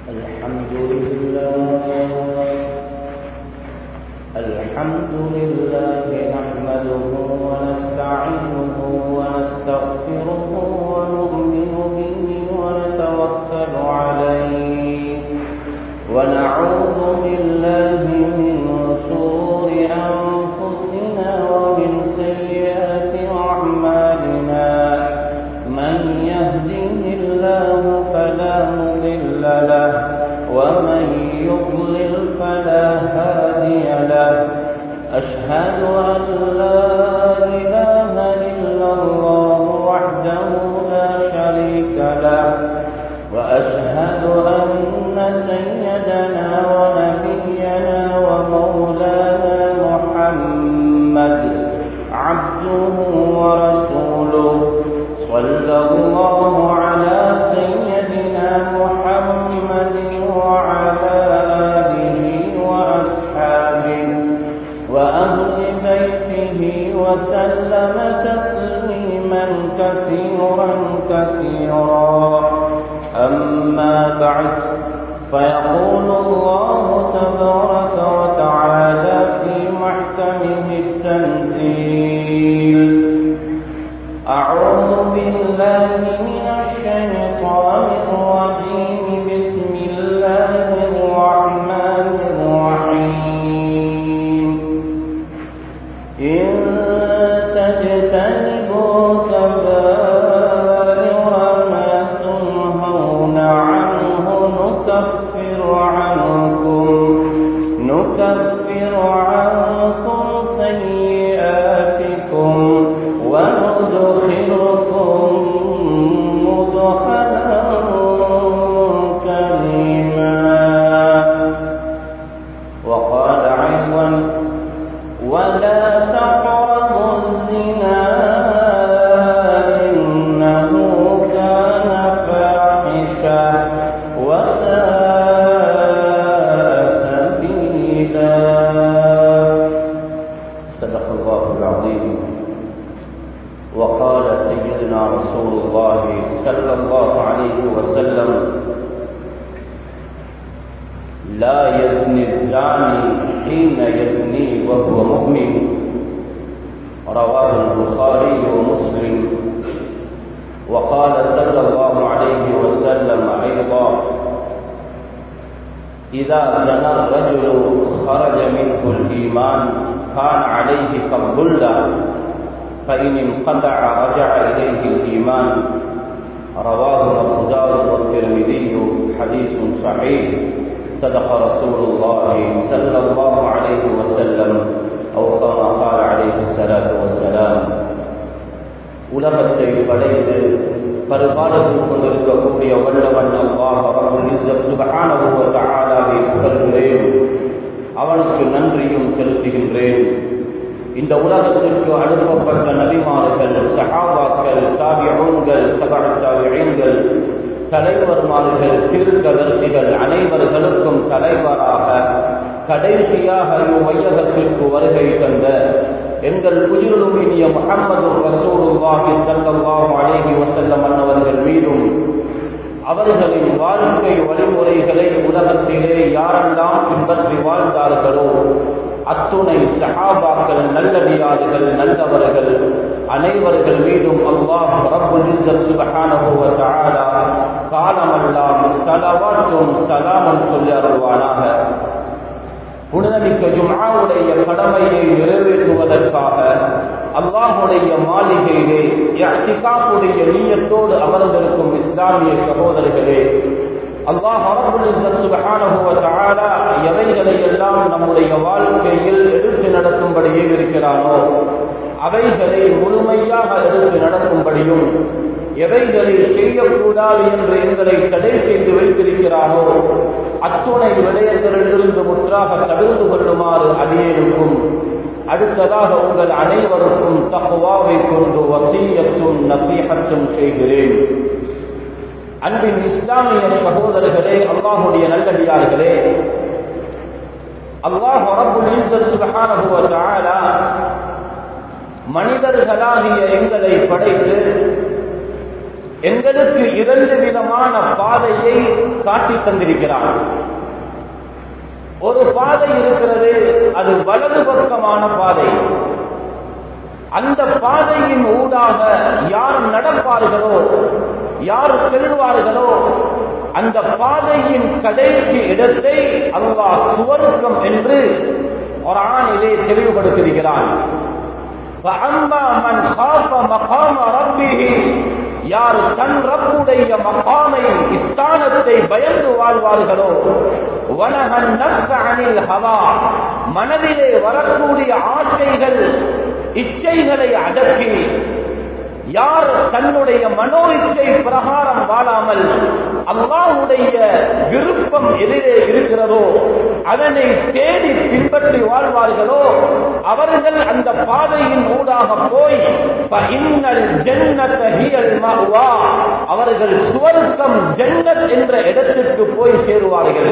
الحمد لله الحمد لله نحمده ونستعينه ونستغفره ونؤمن به ونتوكل عليه ونعوذ بالله من شرور أنفسنا ومن سيئات أعمالنا من يهده الله فلا مضل له ومن يضلل فلا هادي له أشهد أن لا إله إلا الله وحده لا شريك له وأشهد أن سيدنا ونبينا ومولانا محمد عبده ورسوله صلى الله على سيدنا محمد وعلى آله وأصحابه وأهل بيته وسلم تسليما كثيرا كثيرا أما بعد فيقول الله تبارك وتعالى في محكمه التنزيل أعوذ بالله من الشيطان الرجيم بسم الله الرحمن الرحيم إن تجتنبوا كبائر ما تنهون عنه نكفر عنكم نكفر عنكم سيئاتكم وندخلكم مدخلا كريما وقال أيضا ولا تقربوا الزنا إنه كان فاحشة وساء سبيلا صدق الله العظيم وقال سيدنا رسول الله صلى الله عليه وسلم لا يزني الزاني حين يزني وهو مؤمن رواه البخاري ومسلم وقال صلى الله عليه وسلم ايضا اذا زنى الرجل خرج منه الايمان كان عليه كالظلة فان انقطع رجع اليه الايمان رواه ابو داود والترمذي حديث صحيح صدق رسول الله صلى الله عليه وسلم أو كما قال عليه الصلاة والسلام உலகத்தை படைத்து பருபாலத்தில் கொண்டிருக்கக்கூடிய வல்லவன் அல்லாஹ் சுபகானவை புகழ்கிறேன் அவனுக்கு நன்றியும் செலுத்துகின்றேன் இந்த உலகத்திற்கு அனுப்பப்பட்ட நபிமார்கள் சகாபாக்கள் தாவியங்கள் தகவல் தலைவர்மார்கள் திருக்கதர்சிகள் அனைவர்களுக்கும் தலைவராக கடைசியாக இவ்வையகத்திற்கு வருகை தந்த எங்கள் உயிரிலும் இனிய முகமது ரசூலுல்லாஹி ஸல்லல்லாஹு அலைஹி வஸல்லம் அன்னவர்கள் மீதும் அவர்களின் வாழ்க்கை வழிமுறைகளை உலகத்திலே யாரெல்லாம் பின்பற்றி வாழ்ந்தார்களோ அத்துணை சஹாபாக்கள் நல்லடியார்கள் நல்லவர்கள் அனைவர்கள் மீதும் அல்லாஹ் ரப்புல் இஸ்ஸத் சுப்ஹானஹு வ தஆலா காலமெல்லாம் ஸலவாத்தும் ஸலாமும் சொல்லி அருள்வானாக புனிதமிக்க ஜும்ஆவுடைய கடமையை நிறைவேற்றுவதற்காக அல்லாஹுடைய மாளிகையிலே இஅ்திகாஃபுடைய நீயத்தோடு அமர்ந்திருக்கும் இஸ்லாமிய சகோதரர்களே அல்லாஹ் சுபஹானஹு வ தஆலா எவைகளை எல்லாம் நம்முடைய வாழ்க்கையில் எடுத்து நடக்கும்படியே இருக்கிறானோ அவைகளை முழுமையாக எடுத்து நடக்கும்படியும் எவைகளில் செய்யக்கூடாது என்று எங்களை தடை செய்து வைத்திருக்கிறானோ அத்துணை விடயங்களிலிருந்து முற்றாக தவிர்த்து கொள்ளுமாறு அடியேனுக்கும் அடுத்ததாக உங்கள் அனைவருக்கும் தகுவாவை கொண்டு வசீயத்தும் நசீகத்தும் செய்கிறேன் அன்பின் இஸ்லாமிய சகோதரர்களே அல்லாஹுடைய நல்லடியார்களே அல்லாஹ் மனிதர்களாகிய எங்களை படைத்து எங்களுக்கு இரண்டு விதமான பாதையை காட்டி தந்திருக்கிறார் ஒரு பாதை இருக்கிறது அது வலது பக்கமான பாதை அந்த பாதையின் ஊடாக யார் நடப்பார்களோ யார் செல்வார்களோ அந்த பாதையின் கடைசி இடத்தை அல்லாஹ் சுவர்க்கம் என்று ஒரு ஆணிலே தெளிவுபடுத்தியிருக்கிறான் فَأَمَّا مَنْ خَافَ مَقَامَ رَبِّهِ யார் தன் ரப்புடைய மகாமை ஸ்தானத்தை பயந்து வாழ்வார்களோ வனகன் நஃப்ஸ அனில் ஹவா மனதிலே வரக்கூடிய ஆசைகள் இச்சைகளை அடக்கி யார் தன்னுடைய மனோ இச்சை பிரகாரம் வாழாமல் அல்லாஹ்வுடைய விருப்பம் எதிரே இருக்கிறதோ அதனை தேடி பின்பற்றி வாழ்வார்களோ அவர்கள் அந்த பாதையின் ஊடாக போய் இன்னல் ஜன்னத ஹியல் மஅவா அவர்கள் சுவர்க்கம் ஜன்னத் என்ற இடத்திற்கு போய் சேருவார்கள்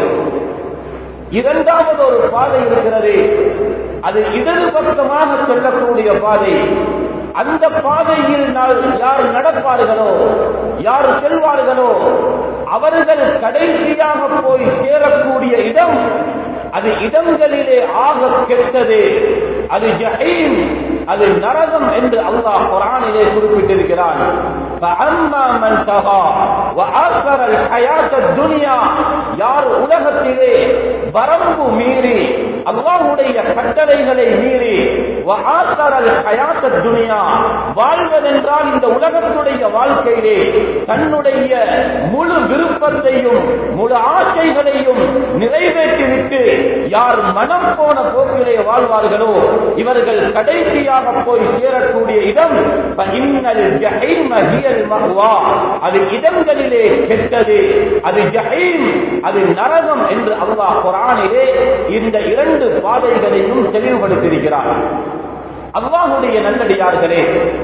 இரண்டாவது ஒரு பாதை இருக்கிறது அது இடது பக்கமாக செல்லக்கூடிய பாதை அந்த பாதையில் யார் நடப்பார்களோ யார் செல்வார்களோ அவர்கள் கடைசியாக போய் சேரக்கூடிய இடம் அது இடங்களிலே ஆக கெட்டது அது ஜஹீம் அது நரகம் என்று அல்லாஹ் குரானிலே குறிப்பிட்டிருக்கிறான் فَأَمَّا مَنْ تَغَى وَآثَرَ الْحَيَاةَ الدُّنْيَا யார் உலகத்திலே வரம்பு மீறி அல்லாஹ்வுடைய கட்டளைகளை மீறி وَآثَرَ الْحَيَاةَ الدُّنْيا வாழ்வதென்றால் இந்த உலகத்துடைய வாழ்க்கையிலே தன்னுடைய முழு விருப்பத்தையும் முழு ஆசைகளையும் நிறைவேற்றிவிட்டு யார் மனம் போன போக்கிலே வாழ்வார்களோ இவர்கள் கடைசியாக போய் சேரக்கூடிய இடம் இன்னல் ஜஹீம ஹியல் மஹ்வா அது இடங்களிலே கெட்டது அது ஜஹீம் அது நரகம் என்று அல்லாஹ் குரானிலே இந்த இரண்டு பாதைகளையும் தெளிவுபடுத்தியிருக்கிறார் அல்லாஹுடைய நல்லடியார்களே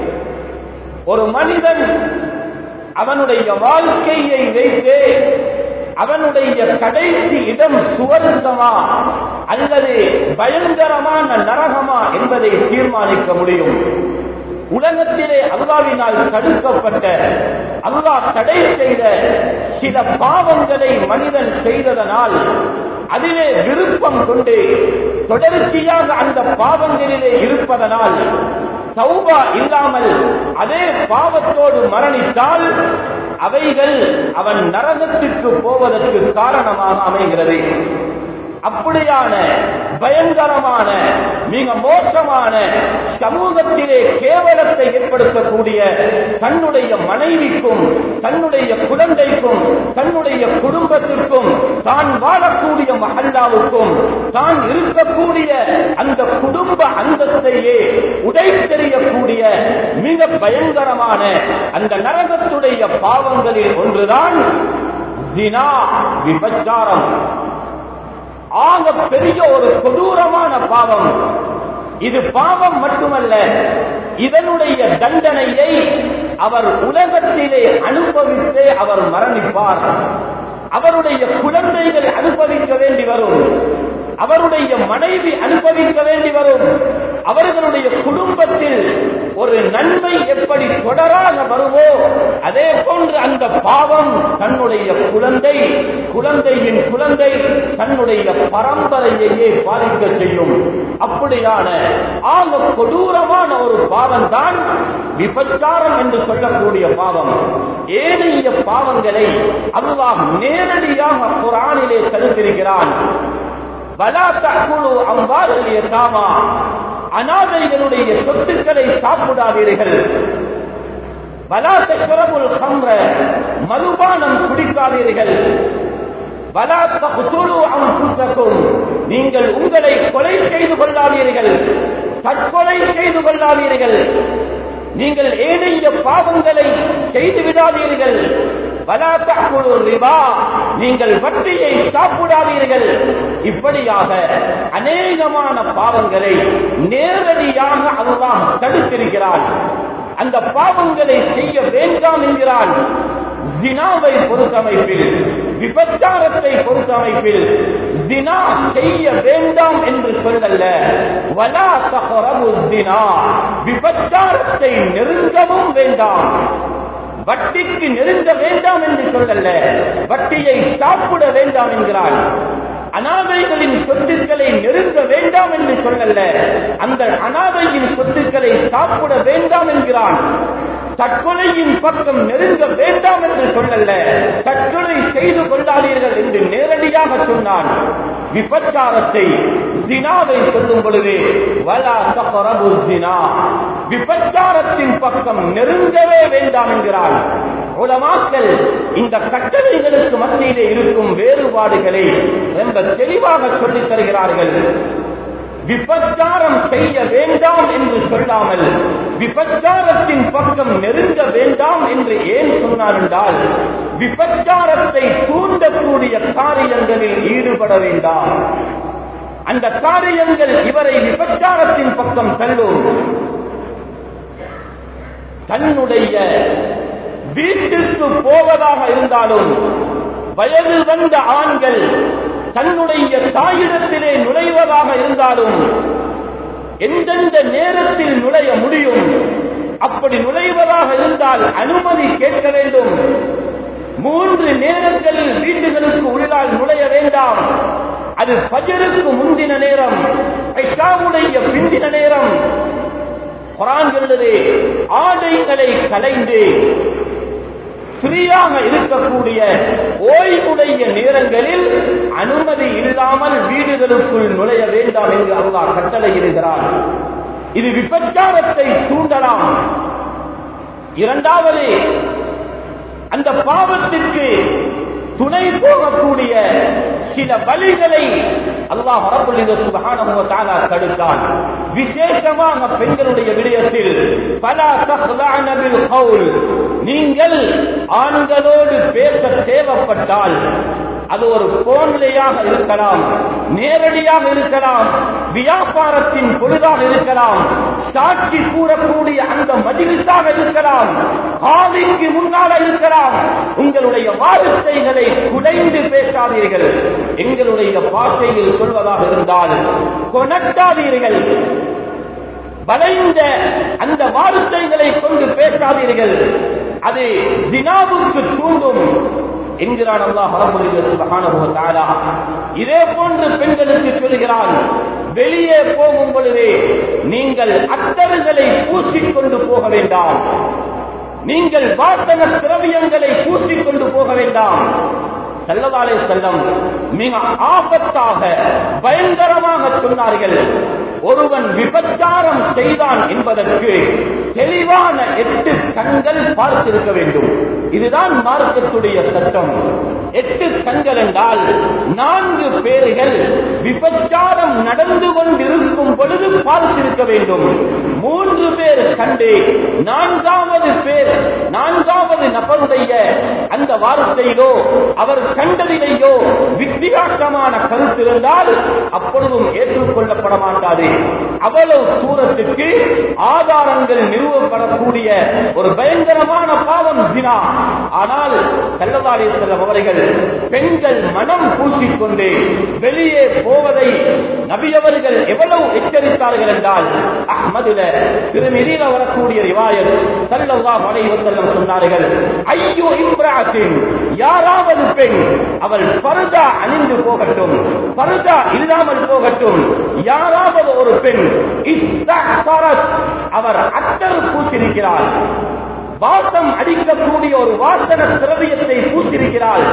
ஒரு மனிதன் அவனுடைய வாழ்க்கையை வைத்து அவனுடைய கடைசி இடம் சுவர்க்கமா அல்லது பயங்கரமான நரகமா என்பதை தீர்மானிக்க முடியும் உலகத்திலே அல்லாவினால் தடுக்கப்பட்ட அல்லாஹ் தடை செய்த சில பாவங்களை மனிதன் செய்ததனால் அதிலே விருப்பம் கொண்டு தொடர்ச்சியாக அந்த பாவங்களிலே இருப்பதனால் சௌபா இல்லாமல் அதே பாவத்தோடு மரணித்தால் அவைகள் அவன் நரகத்திற்கு போவதற்கு காரணமாக அமைகிறது அப்படியான பயங்கரமான மிக மோசமான சமூகத்திலே கேவலத்தை ஏற்படுத்தக்கூடிய தன்னுடைய மனைவிக்கும் தன்னுடைய குழந்தைக்கும் தன்னுடைய குடும்பத்திற்கும் தான் வாழக்கூடிய மகல்லாவுக்கும் தான் இருக்கக்கூடிய அந்த குடும்ப அந்தஸ்தையே உடைத்தெறியக்கூடிய மிக பயங்கரமான அந்த நரகத்துடைய பாவங்களில் ஒன்றுதான் தினா விபச்சாரம் ஆக பெரிய ஒரு கொடூரமான பாவம் இது பாவம் மட்டுமல்ல இதனுடைய தண்டனையை அவர் உலகத்திலே அனுபவித்தே அவர் மரணிப்பார் அவருடைய குழந்தைகள் அனுபவிக்க வேண்டி வரும் அவருடைய மனைவி அனுபவிக்க வேண்டி வரும் அவர்களுடைய குடும்பத்தில் ஒரு நன்மை எப்படி தொடராக வருமோ அதே போன்று அந்த பாவம் தன்னுடைய குழந்தை குழந்தையின் குழந்தை தன்னுடைய பரம்பரையையே பாதிக்க செய்யும் அப்படியான ஆக கொடூரமான ஒரு பாவம் தான் விபச்சாரம் என்று சொல்லக்கூடிய பாவம் ஏனைய பாவங்களை அல்லாஹ் நேரடியாக குரானிலே தடுத்திருக்கிறான் வலா தக்குழு அம்பார்கள் எட்டாமா அனாதைகளுடைய சொத்துக்களை சாப்பிடாதீர்கள் வலா தக்குறமுல் கம்ர மதுபானம் குடிக்காதீர்கள் வலா தகுத்துழு அம்புசக்கும் நீங்கள் உங்களை கொலை செய்து கொள்ளாதீர்கள் தற்கொலை செய்து கொள்ளாதீர்கள் நீங்கள் ஏனைய பாவங்களை செய்து விடாதீர்கள் நீங்கள் வட்டியை சாப்பிடாதீர்கள் இப்படியாக அநேகமான பாவங்களை நேரடியாக அல்லாஹ் தடுத்திருக்கிறான் அந்த பாவங்களை செய்ய வேண்டாம் என்கிறான் ஜினாவை பொறுத்தமைப்பில் விபச்சாரத்தை பொறுத்தமைப்பில் தினா செய்ய வேண்டாம் என்று சொல்லல்ல வலா தகரபு தினா விபச்சாரத்தை நெருங்கவும் வேண்டாம் வட்டிக்கு நெருங்க வேண்டாம் என்று சொல்லல வட்டியை சாப்பிட வேண்டாம் என்கிறான் அனாதைகளின் சொத்துக்களை நெருங்க வேண்டாம் என்று சொல்லல அந்த அனாதையின் சொத்துக்களை சாப்பிட வேண்டாம் என்கிறான் தற்கொலையின் பக்கம் நெருங்க வேண்டாம் என்று சொல்லல தற்கொலை செய்து கொள்ளாதீர்கள் என்று நேரடியாக சொன்னான் விபச்சாரத்தை தினாவை சொல்லும் பொழுது வலா தகரபு தினா விபச்சாரத்தின் பக்கம் நெருங்கவே வேண்டாம் என்கிறான் உலமாக்கள் இந்த கட்டளைகளுக்கு மத்தியிலே இருக்கும் வேறுபாடுகளை ரொம்ப தெளிவாக சொல்லித் தருகிறார்கள் விபச்சாரம் செய்ய வேண்டாம் என்று சொல்லாமல் விபச்சாரத்தின் பக்கம் நெருங்க வேண்டாம் என்று ஏன் சொன்னார் என்றால் விபச்சாரத்தை தூண்டக்கூடிய காரியங்களில் ஈடுபட வேண்டாம் அந்த காரியங்கள் இவரை விபச்சாரத்தின் பக்கம் தள்ளும் தன்னுடைய வீட்டுக்கு போவதாக இருந்தாலும் வயது வந்த ஆண்கள் தன்னுடைய தாயிடத்திலே நுழைவதாக இருந்தாலும் எந்தெந்த நேரத்தில் நுழைய முடியும் அப்படி நுழைவதாக இருந்தால் அனுமதி கேட்க வேண்டும் மூன்று நேரங்களில் வீடுகளுக்கு உள்ளால் நுழைய வேண்டாம் அது பஜருக்கு முந்தின நேரம் ஐஷாவுடைய பிந்தின நேரம் குரான் சொல்லுது ஆடைகளை கலைந்து ஃப்ரீயாக இருக்கக்கூடிய ஓய்வுடைய நேரங்களில் அனுமதி இல்லாமல் வீடுகளுக்குள் நுழைய வேண்டாம் என்று அல்லாஹ் கட்டளையிடுகிறார் இது விபச்சாரத்தை தூண்டலாம் இரண்டாவது அந்த பாவத்திற்கு துணை போகக்கூடிய சில வழிகளை அல்லாஹ் ரபுல்லித சுபஹானஹு வ தஆலா தடுத்தான் விசேஷமாக பெண்களுடைய விடயத்தில் பலா தஹ்லஅன பில் கவுல் நீங்கள் ஆண்களோடு பேச தேவைப்பட்டால் அது ஒரு போன்லையாக இருக்கலாம் நேரடியாக இருக்கலாம் வியாபாரத்தின் பொழுதாக இருக்கலாம் சாட்சி கூறக்கூடிய அந்த மதிலிசாக இருக்கலாம் காவிக்கு முன்னால இருக்கலாம் உங்களுடைய வார்த்தைகளை குடைந்து பேசாதீர்கள் எங்களுடைய பாஷையில் சொல்வதாக இருந்தால் கொணட்டாதீர்கள் வளைந்த அந்த வார்த்தைகளை கொண்டு பேசாதீர்கள் அது தினாவுக்கு தூண்டும் என்கிறான் அல்லாஹ் ரப்பல் சுப்ஹானஹு வ தஆலா இதே போன்று பெண்களுக்கு சொல்கிறான் வெளியே போகும் பொழுதே நீங்கள் அத்தர்களை பூசிக்கொண்டு போக வேண்டாம் நீங்கள் வாசன திரவியங்களை பூசிக்கொண்டு போக வேண்டாம் செல்லவாலே செல்லம் மிக ஆபத்தாக பயங்கரமாக சொன்னார்கள் ஒருவன் விபச்சாரம் செய்தான் என்பதற்கு தெளிவான எட்டு கண்கள் பார்த்திருக்க வேண்டும் இதுதான் மார்க்கத்துடைய சட்டம் எட்டு கண்கள் என்றால் நான்கு பேர்கள் விபச்சாரம் நடந்து கொண்டிருக்கும் பொழுது பார்த்திருக்க வேண்டும் மூன்று பேர் கண்டு நான்காவது பேர் நான்காவது நபருடைய அந்த வார்த்தையிலோ அவர் கண்டதிலேயோ வித்தியாசமான கருத்து இருந்தால் அப்பொழுதும் ஏற்றுக்கொள்ளப்பட மாட்டாது அவ்வளவு தூரத்துக்கு ஆதாரங்கள் நிறுவப்படக்கூடிய ஒரு பயங்கரமான பாவம் தினா ஆனால் செல்லவாரி செல்லம் அவர்கள் பெண்கள் மனம் பூசிக்கொண்டு வெளியே போவதை நபியவர்கள் எவ்வளவு எச்சரித்தார்கள் என்றால் அஹ்மதுல திருமிதியில வரக்கூடிய ரிவாயத் சல்லல்லாஹு அலைஹி வஸல்லம் சொன்னார்கள் ஐயோ இப்ராஹிம் யாராவது பெண் அவள் பருதா அணிந்து போகட்டும் பருதா இல்லாமல் போகட்டும் யாராவது ஒரு பெண் இஸ்தக்பரத், அவர் அத்தர் பூசிருக்கிறார் வாசம் அடிக்கக்கூடிய ஒரு வாசன திரவியத்தை பூசிருக்கிறாள்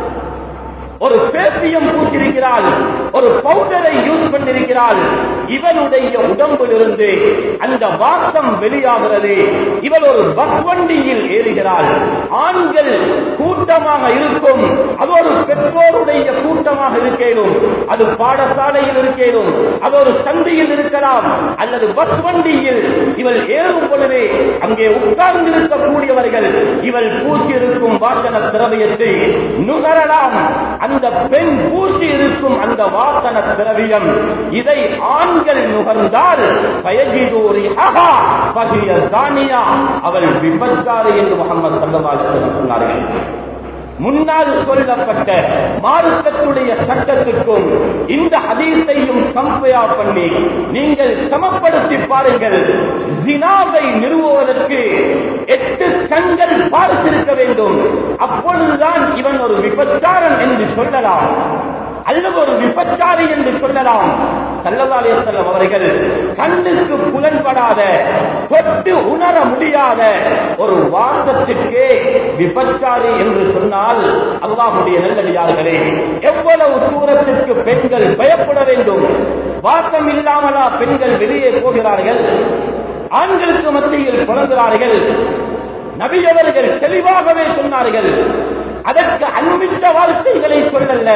ஒரு பேசியம் பூசிருக்கிறாள் ஒரு பவுடரை யூஸ் பண்ணிருக்கிறாள் இவனுடைய உடம்பிலிருந்து அந்த வாசம் வெளியாகிறது இவள் ஒரு பஸ் வண்டியில் ஏறுகிறாள் ஆண்கள் கூட்டமாக இருக்கும் அது ஒரு பெற்றோருடைய கூட்டமாக இருக்கேனும் அது பாடசாலையில் இருக்கேனும் அது ஒரு சந்தையில் இருக்கலாம் அல்லது பஸ் வண்டியில் இவள் ஏறும் பொழுது அங்கே உட்கார்ந்து இருக்கக்கூடியவர்கள் இவள் பூசியிருக்கும் வாசன திரவியத்தை நுகரலாம் அந்த பெண் பூசி இருக்கும் அந்த வாசன திரவியம் இதை ஆண்கள் நுகர்ந்தால் பயஜிதூரி அஹா பகிய தானியா அவள் விபச்சாரி என்று முகமது சல்லல்லாஹு அலைஹி வஸல்லம் சொன்னார்கள் முன்னால் சொல்லப்பட்ட மார்க்கத்துடைய சட்டத்துக்கும் இந்த ஹதீஸையும் கம்பேர் பண்ணி நீங்கள் சமப்படுத்தி பாருங்கள் ஜினாவை நிறுவுவதற்கு எட்டு கண்கள் பார்த்திருக்க வேண்டும் அப்பொழுதுதான் இவன் ஒரு விபச்சாரம் என்று சொல்லலாம் அல்லது ஒரு விபச்சாரி என்று சொல்லலாம் சல்லல்லாஹு செல்லம் அவர்கள் கண்ணுக்கு புலன்படாத தொட்டு உணர முடியாத ஒரு வாசத்திற்கு விபச்சாரி என்று சொன்னால் அல்லாஹ்வுடைய நல்லடியார்களே எவ்வளவு தூரத்திற்கு பெண்கள் பயப்பட வேண்டும் வாசம் இல்லாமலா பெண்கள் வெளியே போகிறார்கள் ஆண்களுக்கு மத்தியில் பிறந்தார்கள் நபியவர்கள் தெளிவாகவே சொன்னார்கள் அதற்கு அன்பித்த வார்த்தைகளை சொல்லல்ல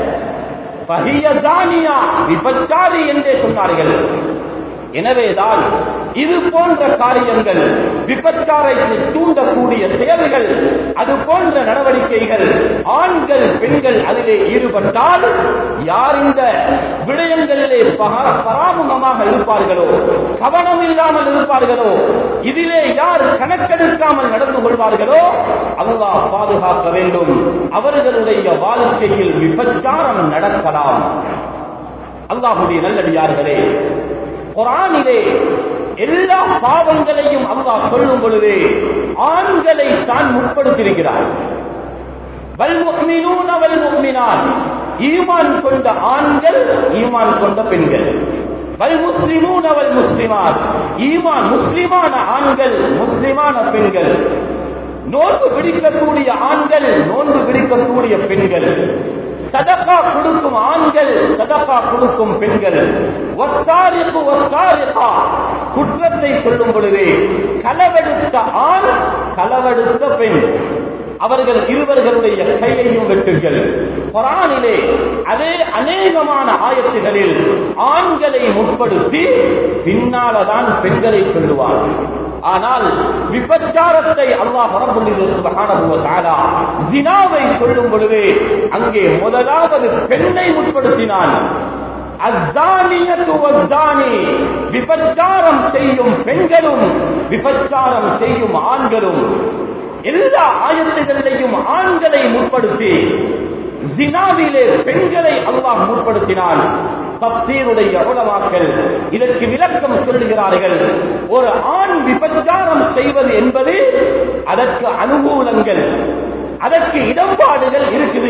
பகியதானியா விபச்சாரி என்றே சொன்னார்கள் எனவேதான் இது போன்ற காரியங்கள் விபச்சாரத்தை தூண்டக்கூடிய செயல்கள் அது போன்ற நடவடிக்கைகள் ஆண்கள் பெண்கள் அதிலே ஈடுபட்டால் யார் இந்த விடயங்களிலே பகா- பராமுகமாக இருப்பார்களோ கவனம் இல்லாமல் இருப்பார்களோ இதிலே யார் கணக்கெடுக்காமல் நடந்து கொள்வார்களோ அல்லாஹ் பாதுகாக்க வேண்டும் அவர்களுடைய வாழ்க்கையில் விபச்சாரம் நடக்கலாம் அல்லாஹுடைய நல்லடியார்களே குரானிலே எல்லா பாவங்களையும் அல்லாஹ் சொல்லும் பொழுது ஆண்களை தான் முற்படுத்தியிருக்கிறார் வல்முக்மினூன வல்முக்மினான் ஈமான் கொண்ட ஆண்கள் ஈமான் கொண்ட பெண்கள் வல் முஸ்லிமூன வல் முஸ்லிமான் ஈமான் முஸ்லிமான ஆண்கள் முஸ்லிமான பெண்கள் நோன்பு பிடிக்கக்கூடிய ஆண்கள் நோன்பு பிடிக்கக்கூடிய பெண்கள் சதக்கா கொடுக்கும் ஆண்கள் சதக்கா கொடுக்கும் பெண்கள் ஒத்தாரிக்கு ஒத்தாரிக்கா குற்றத்தை சொல்லும் பொழுது களவெடுத்த ஆண் களவெடுத்த பெண் அவர்கள் இருவர்களுடைய கையையும் வெட்டுங்கள் குரானிலே அதே அநேகமான ஆயத்துகளில் ஆண்களை முற்படுத்தி பின்னாலதான் பெண்களை சொல்லுவார் ஆனால் விபச்சாரத்தை அல்லாஹ் சுபஹானஹு ஜினாவை சொல்லும் பொழுது அங்கே முதலாவது பெண்ணை முற்படுத்தினான் அஸ்தானியத்து வஸ்தானி விபச்சாரம் செய்யும் பெண்களும் விபச்சாரம் செய்யும் ஆண்களும் எல்லா ஆயத்துகளிலையும் ஆண்களை முற்படுத்தி ஜினாவிலே பெண்களை அல்லாஹ் முற்படுத்தினான் தப்சீருடைய உலமாக்கள் இதற்கு விளக்கம் சொல்லுகிறார்கள் ஒரு ஆண் விபச்சாரம் செய்வது என்பது அதற்கு அனுகூலங்கள் அதற்கு இடம்பாடுகள் இருக்குது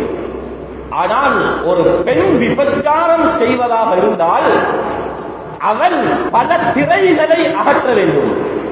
ஆனால் ஒரு பெண் விபச்சாரம் செய்வதாக இருந்தால் அவன் பல திரைகளை அகற்ற வேண்டும்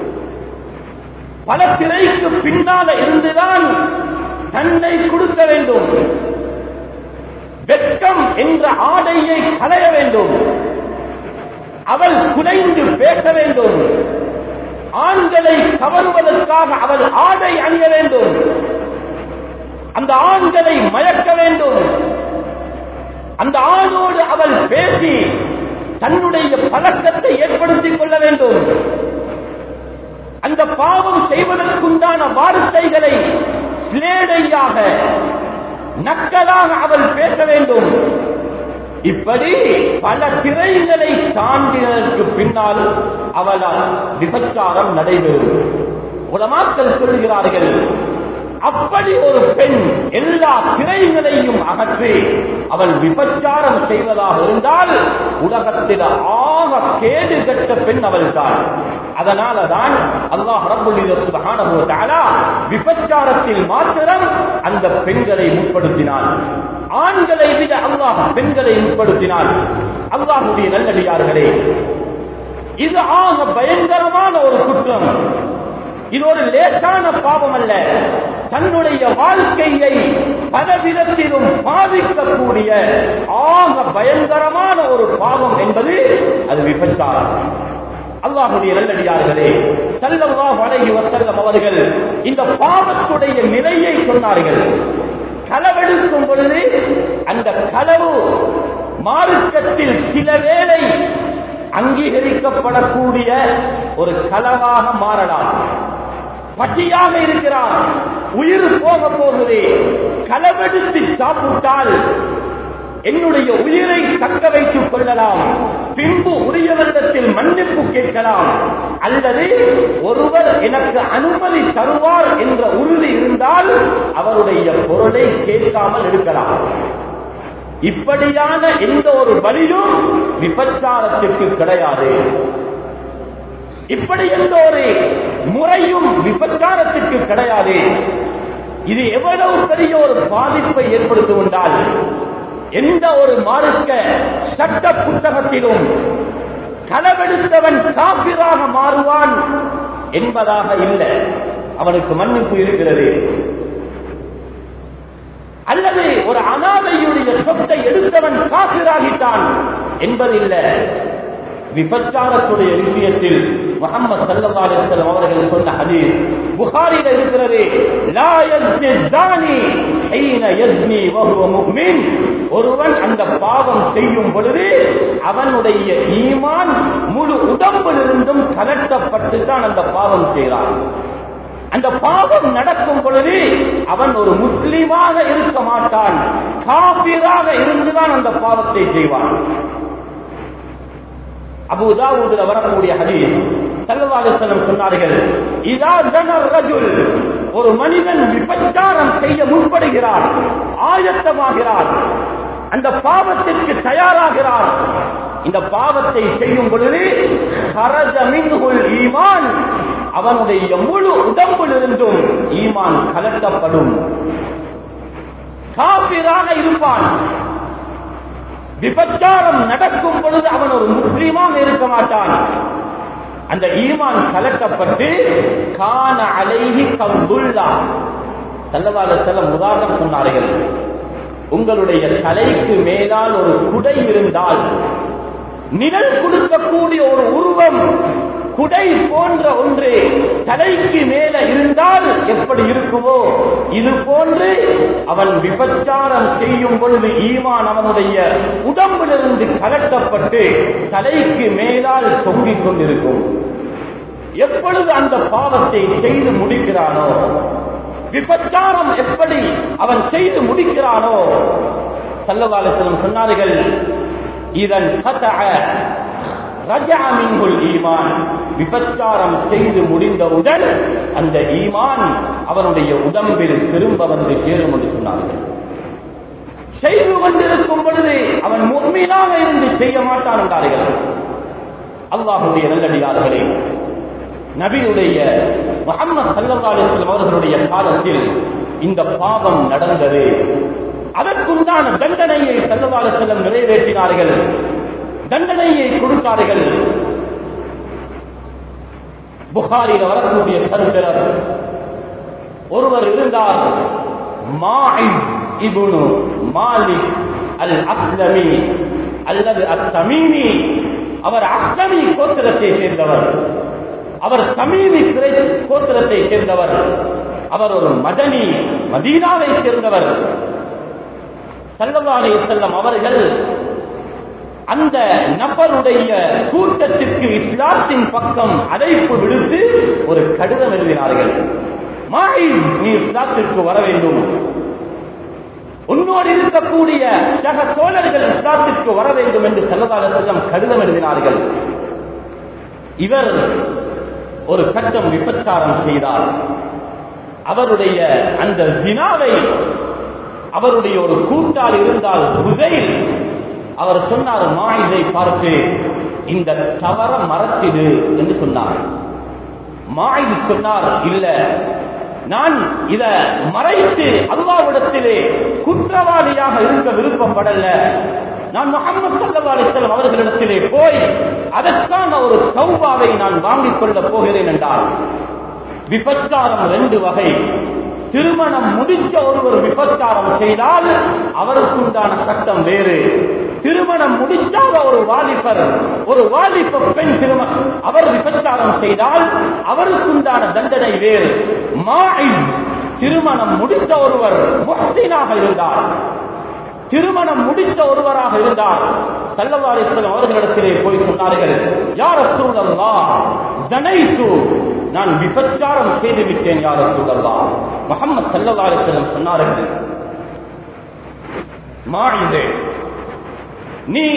பல திரைக்கு பின்னால இருந்துதான் தன்னை கொடுக்க வேண்டும் வெட்கம் என்ற ஆடையை களைய வேண்டும் அவள் குலைந்து பேச வேண்டும் ஆண்களை கவருவதற்காக அவள் ஆடை அணிய வேண்டும் அந்த ஆண்களை மயக்க வேண்டும் அந்த ஆணோடு அவள் பேசி தன்னுடைய பழக்கத்தை ஏற்படுத்திக் கொள்ள வேண்டும் அந்த பாவம் செய்வதற்குண்டான வார்த்தைகளை சிலேடையாக நக்கலாக அவள் பேச வேண்டும் இப்படி பல திரைகளை தாண்டினதற்கு பின்னால் அவளால் விபச்சாரம் நடைபெறும் உலமாக்கள் சொல்லுகிறார்கள் அப்படி ஒரு பெண் எல்லா திரைகளையும் அகற்றி அவள் விபச்சாரம் செய்வதாக இருந்தால் உலகத்தில் ஆக கேடு கட்ட பெண் அவள் தான் அதனால தான் அல்லாஹ் ரப்புல் சுபஹானஹு தஆலா விபச்சாரத்தில் மாத்திரம் அந்த பெண்களை முற்படுத்தினான் ஆண்களை விட அல்லாஹ் பெண்களை முற்படுத்தினான் அல்லாஹுடைய நல்லடியார்களே இது ஆக பயங்கரமான ஒரு குற்றம் இது ஒரு லேசான பாவம் அல்ல தன்னுடைய வாழ்க்கையை பல விதத்திலும் பாதிக்கக்கூடிய ஆக பயங்கரமான ஒரு பாவம் என்பது அது விபச்சாரம் அல்லாஹுடைய நல்லடியார்களே சல்லல்லாஹு அலைஹி வஸல்லம் அவர்கள் இந்த பாவத்துடைய நிலையை சொன்னார்கள் களவெடுக்கும் பொழுது அந்த களவு மார்க்கத்தில் சில வேளை அங்கீகரிக்கப்படக்கூடிய ஒரு களவாக மாறலாம் பட்டியாக இருக்கிறார் உயிர் போக போகுது களவெடுத்து சாப்பிட்டால் என்னுடைய உயிரை தக்க வைத்துக் கொள்ளலாம் பின்பு உரியவரிடத்தில் மன்னிப்பு கேட்கலாம் அல்லது ஒருவர் எனக்கு அனுமதி தருவார் என்ற உறுதி இருந்தால் அவருடைய பொருளை கேட்காமல் இருக்கலாம் இப்படியான எந்த ஒரு வழியும் விபச்சாரத்திற்கு கிடையாது இப்படி எந்த ஒரு முறையும் விபச்சாரத்திற்கு கிடையாது இது எவ்வளவு பெரிய ஒரு பாதிப்பை ஏற்படுத்தும் என்றால் எந்த ஒரு மார்க்க சட்ட புத்தகத்திலும் களவெடுத்தவன் காப்பிராக மாறுவான் என்பதாக இல்லை அவனுக்கு மன்னிப்பு இருக்கிறது அல்லது ஒரு அனாதையுடைய சொத்தை எடுத்தவன் காப்பிராகிட்டான் என்பதில்லை விபச்சாரத்துடைய விஷயத்தில் முகமது சல்லா அலிஸ்லாம் அவர்கள் சொன்ன ஹதீஸ் புகாரில இருக்கிறது லா யஸ்னி ஜானி ஹீன யஸ்னி வஹுவ முஃமின் ஒருவன் அந்த பாவம் செய்யும் பொழுது அவனுடைய ஈமான் முழு உடம்பிலிருந்தும் கலட்டப்பட்டு தான் அந்த பாவம் செய்கிறான் அந்த பாவம் நடக்கும் பொழுது அவன் ஒரு முஸ்லீமாக இருக்க மாட்டான் காபிராக இருந்துதான் அந்த பாவத்தை செய்வான் அபுதாவுதுல வரக்கூடிய ஹதீஸ் சல்லல்லாஹு சொன்னார்கள் இதா ஜனர் ரஜுல் ஒரு மனிதன் விபச்சாரம் செய்ய முற்படுகிறார் ஆயத்தமாகிறார் அந்த பாவத்திற்கு தயாராகிறார் இந்த பாவத்தை செய்யும் பொழுது ஹரஜ மின்ஹுல் ஈமான் அவனுடைய முழு உடம்பிலிருந்தும் ஈமான் கலட்டப்படும் காபிராக இருப்பான் விபச்சாரம் நடக்கும் பொழுது அவன் ஒரு முஸ்லீமாக இருக்க மாட்டான் அந்த ஈமான் கலக்கப்பட்டு கான அலைஹி கம்புல்லா செல்லவாத செல்லம் உதாரணம் சொன்னார்கள் உங்களுடைய தலைக்கு மேலால் ஒரு குடை இருந்தால் நிழல் கொடுக்கக்கூடிய ஒரு உருவம் குடை போன்ற ஒன்று தலைக்கு மேல இருந்தால் எப்படி இருக்குமோ இது போன்று அவன் விபச்சாரம் செய்யும் பொழுது ஈமான் அவனுடைய உடம்பிலிருந்து கலட்டப்பட்டு தலைக்கு மேலால் தொங்கிக் கொண்டிருக்கும் எப்பொழுது அந்த பாவத்தை செய்து முடிக்கிறானோ விபச்சாரம் எப்படி அவன் செய்து முடிக்கிறானோ சல்லவாலத்திலும் சொன்னார்கள் இதன் ஈமான் விபச்சாரம் செய்து முடிந்தவுடன் அந்த ஈமான் அவனுடைய உடம்பில் திரும்ப வந்து சேரும் என்று சொன்னார்கள் செய்து கொண்டிருக்கும் பொழுது அவன் உண்மையாக இருந்து செய்ய மாட்டான் என்றார்கள் அல்லாஹுடைய நல்லடியார்களே நபியுடைய முகமது சல்லா அலிஸ்லாம் அவர்களுடைய காலத்தில் இந்த பாவம் நடந்தது அதற்குண்டான தண்டனையை சல்லா அலிஸ்லம் நிறைவேற்றினார்கள் தண்டனையை கொடுத்தார்கள் புகாரில் வரக்கூடிய சரித்திரர் ஒருவர் இருந்தார் இபுனு மாலிக் அல் அஸ்லமி அல்லது அஸ்தமீனி அவர் அஸ்லமி கோத்திரத்தை சேர்ந்தவர் அவர் சமீமி கோத்திரத்தை சேர்ந்தவர் அவர் ஒரு மதனி மதீனாவை சேர்ந்தவர் சல்லவாலே செல்லம் அவர்கள் அந்த நபருடைய கூட்டத்திற்கு இஸ்லாத்தின் பக்கம் அழைப்பு விடுத்து ஒரு கடிதம் எழுதினார்கள் மாய் நீ இஸ்லாத்திற்கு வர வேண்டும் உன்னோடு இருக்கக்கூடிய சக தோழர்கள் இஸ்லாத்திற்கு வர வேண்டும் என்று செல்லதால செல்லம் கடிதம் எழுதினார்கள் இவர் ஒரு கட்டம் விபச்சாரம் செய்தார் அவருடைய அந்த தினாவை அவருடைய ஒரு கூட்டால் இருந்தால் புதையில் அவர் சொன்னார் மாயிதை பார்த்து இந்த தவற மறத்திடு என்று சொன்னார் மாயிது சொன்னார் இல்ல நான் இத மறைத்து அல்லாவிடத்திலே குற்றவாளியாக இருக்க விருப்பப்படல நான் முகமது சல்லா அலிஸ்லாம் அவர்களிடத்திலே போய் அதற்கான ஒரு சௌபாவை நான் வாங்கிக் கொள்ளப் போகிறேன் என்றார் விபச்சாரம் ரெண்டு வகை திருமணம் முடிச்ச ஒருவர் விபச்சாரம் செய்தால் அவருக்குண்டான சட்டம் வேறு திருமணம் முடிக்காத ஒரு வாலிபர் ஒரு வாலிப பெண் திருமணம் அவர் விபச்சாரம் செய்தால் அவருக்குண்டான தண்டனை வேறு மாய் திருமணம் முடித்த ஒருவர் முஹ்சினாக இருந்தார் திருமணம் முடித்த ஒருவராக இருந்தார் சல்லவாரிசன் அவர்களிடத்திலே போய் சொன்னார்கள் யார் சூழல்லா ஜனைசு நான் விபச்சாரம் செய்து விட்டேன் யார் சூழல்லா முகமது சல்லவாரிசன் சொன்னார்கள் மாயிதே நீ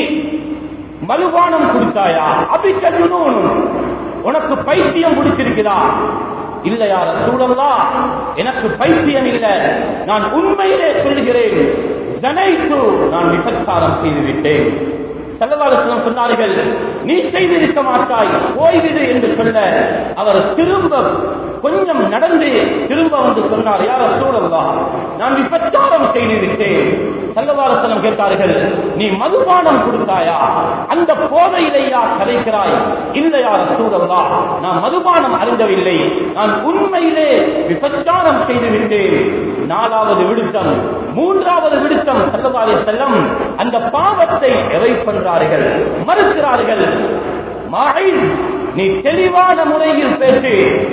மதுபானம் குடித்தாயா அபிக்கணும் உனக்கு பைத்தியம் பிடிச்சிருக்கிறா இல்லையா சூழல்லா எனக்கு பைத்தியம் இல்லை நான் உண்மையிலே சொல்லுகிறேன் ஜனைத்து நான் விபச்சாரம் செய்து விட்டேன் செல்லவாரத்தினம் சொன்னார்கள் நீ செய்திருக்க மாட்டாய் ஓய்விடு என்று சொல்ல அவர் திரும்ப கொஞ்சம் நடந்து திரும்ப வந்து சொன்னார் யார சூழல்லா நான் விபச்சாரம் செய்திருக்கேன் செல்லவாரசனம் கேட்டார்கள் நீ மதுபானம் கொடுத்தாயா அந்த போதையிலேயா கதைக்கிறாய் இல்லையா சூழல்லா நான் மதுபானம் அறிந்தவில்லை நான் உண்மையிலே விபச்சாரம் செய்துவிட்டேன் நாலாவது விடுத்தம் மூன்றாவது விடுத்தம் செல்லவாரி செல்லம் அந்த பாவத்தை எவை பண்றார்கள் மறுக்கிறார்கள் மாயில் நீ தெளிவான முறையில் பேசு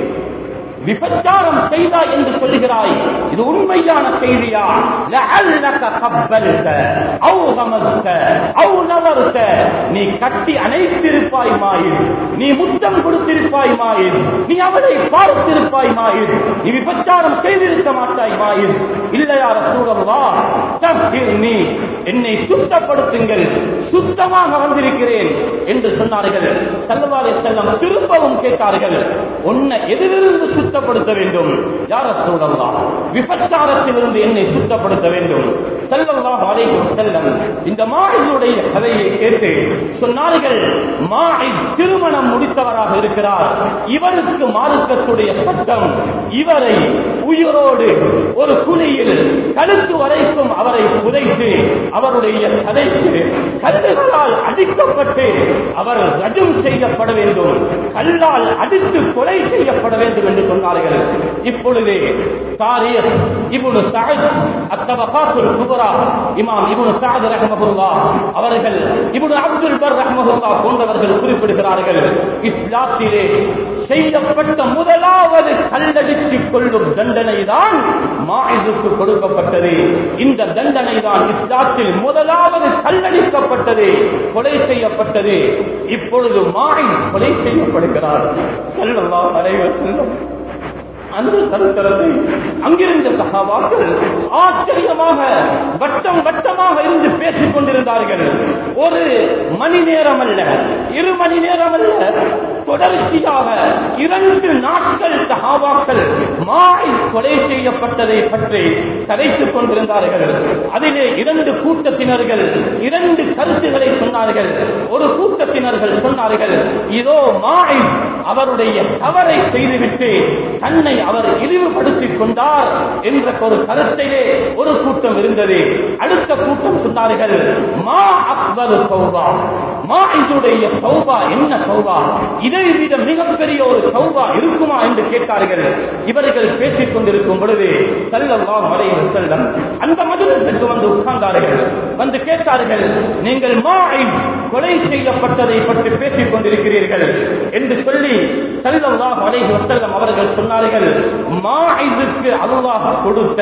விபச்சாரம் செய்தாய் என்று சொல்லுகிறாய் இது உண்மையான செய்தியா லஅல்லக கப்பல்த அவு கமஸ்த அவு நவர்த்த நீ கட்டி அணைத்திருப்பாய் மாயில் நீ முத்தம் கொடுத்திருப்பாய் மாயில் நீ அவளை பார்த்திருப்பாய் மாயில் நீ விபச்சாரம் செய்திருக்க மாட்டாய் மாயில் இல்லையா ரசூலல்லா நீ என்னை சுத்தப்படுத்துங்கள் சுத்தமாக வந்திருக்கிறேன் என்று சொன்னார்கள் சல்லவாரி செல்லம் திரும்பவும் கேட்டார்கள் உன்னை எதிலிருந்து சுத்தப்படுத்த வேண்டும் யார சூழல்லாம் விபச்சாரத்திலிருந்து என்னை சுத்தப்படுத்த வேண்டும் செல்லல்லா அலைக்கும் செல்லம் இந்த மாயினுடைய கதையை கேட்டு சொன்னார்கள் மாய் திருமணம் முடித்தவராக இருக்கிறார் இவருக்கு மார்க்கத்துடைய சட்டம் இவரை உயிரோடு ஒரு குழியில் கழுத்து வரைக்கும் அவரை புதைத்து அவருடைய கதைக்கு கல்லுகளால் அடிக்கப்பட்டு அவர் ரஜம் செய்யப்பட வேண்டும் கல்லால் அடித்து கொலை செய்யப்பட வேண்டும் என்று சொன்னார்கள் இப்பொழுது தாரியர் இபுனு சஅத் அத்தபகாத்துல் குபரா இமாம் இபுனு சஅத் ரஹ்மஹுல்லா அவர்கள் இபுனு அப்துல் பர் ரஹ்மஹுல்லா போன்றவர்கள் குறிப்பிடுகிறார்கள் இஸ்லாத்திலே செய்யப்பட்ட முதலாவது கல்லடித்துக் கொள்ளும் தண்டனை தான் மாயிதுக்கு கொடுக்கப்பட்டது இந்த தண்டனை தான் இஸ்லாத்தில் முதலாவது கல்லடிக்கப்பட்டது கொலை செய்யப்பட்டது இப்பொழுது மாய் கொலை செய்யப்படுகிறார் செல்லலாம் அனைவர் செல்லும் அந்த சரித்திரத்தை அங்கிருந்த சகாபாக்கள் ஆச்சரியமாக வட்டம் வட்டமாக இருந்து பேசிக் கொண்டிருந்தார்கள் ஒரு மணி நேரம் அல்ல இரு மணி நேரம் அல்ல தொடர்ச்சியாக இரண்டு நாட்கள் சகாபாக்கள் மாய் கொலை செய்யப்பட்டதை பற்றி கதைத்துக் கொண்டிருந்தார்கள் அதிலே இரண்டு கூட்டத்தினர்கள் இரண்டு கருத்துக்களை சொன்னார்கள் ஒரு கூட்டத்தினர்கள் சொன்னார்கள் இதோ மாய் அவருடைய தவறை செய்துவிட்டு தன்னை அவர் இழிவுபடுத்திக் கொண்டார் என்ற ஒரு கருத்தையே ஒரு கூட்டம் இருந்தது அடுத்த கூட்டம் சொன்னார்கள் மா அக்பர் சௌபா மா இதுடைய சௌபா என்ன சௌபா இதை விட மிகப்பெரிய ஒரு சௌபா இருக்குமா என்று கேட்டார்கள் இவர்கள் பேசிக் கொண்டிருக்கும் பொழுது செல்லவா மறைவு செல்லம் அந்த மதுரத்துக்கு வந்து உட்கார்ந்தார்கள் வந்து கேட்டார்கள் நீங்கள் மாய் கொலை செய்யப்பட்டதை பற்றி பேசிக் கொண்டிருக்கிறீர்கள் என்று சொல்லி செல்லவா மறைவு செல்லம் அவர்கள் சொன்னார்கள் மாயிதுக்கு அல்லாஹ் கொடுத்த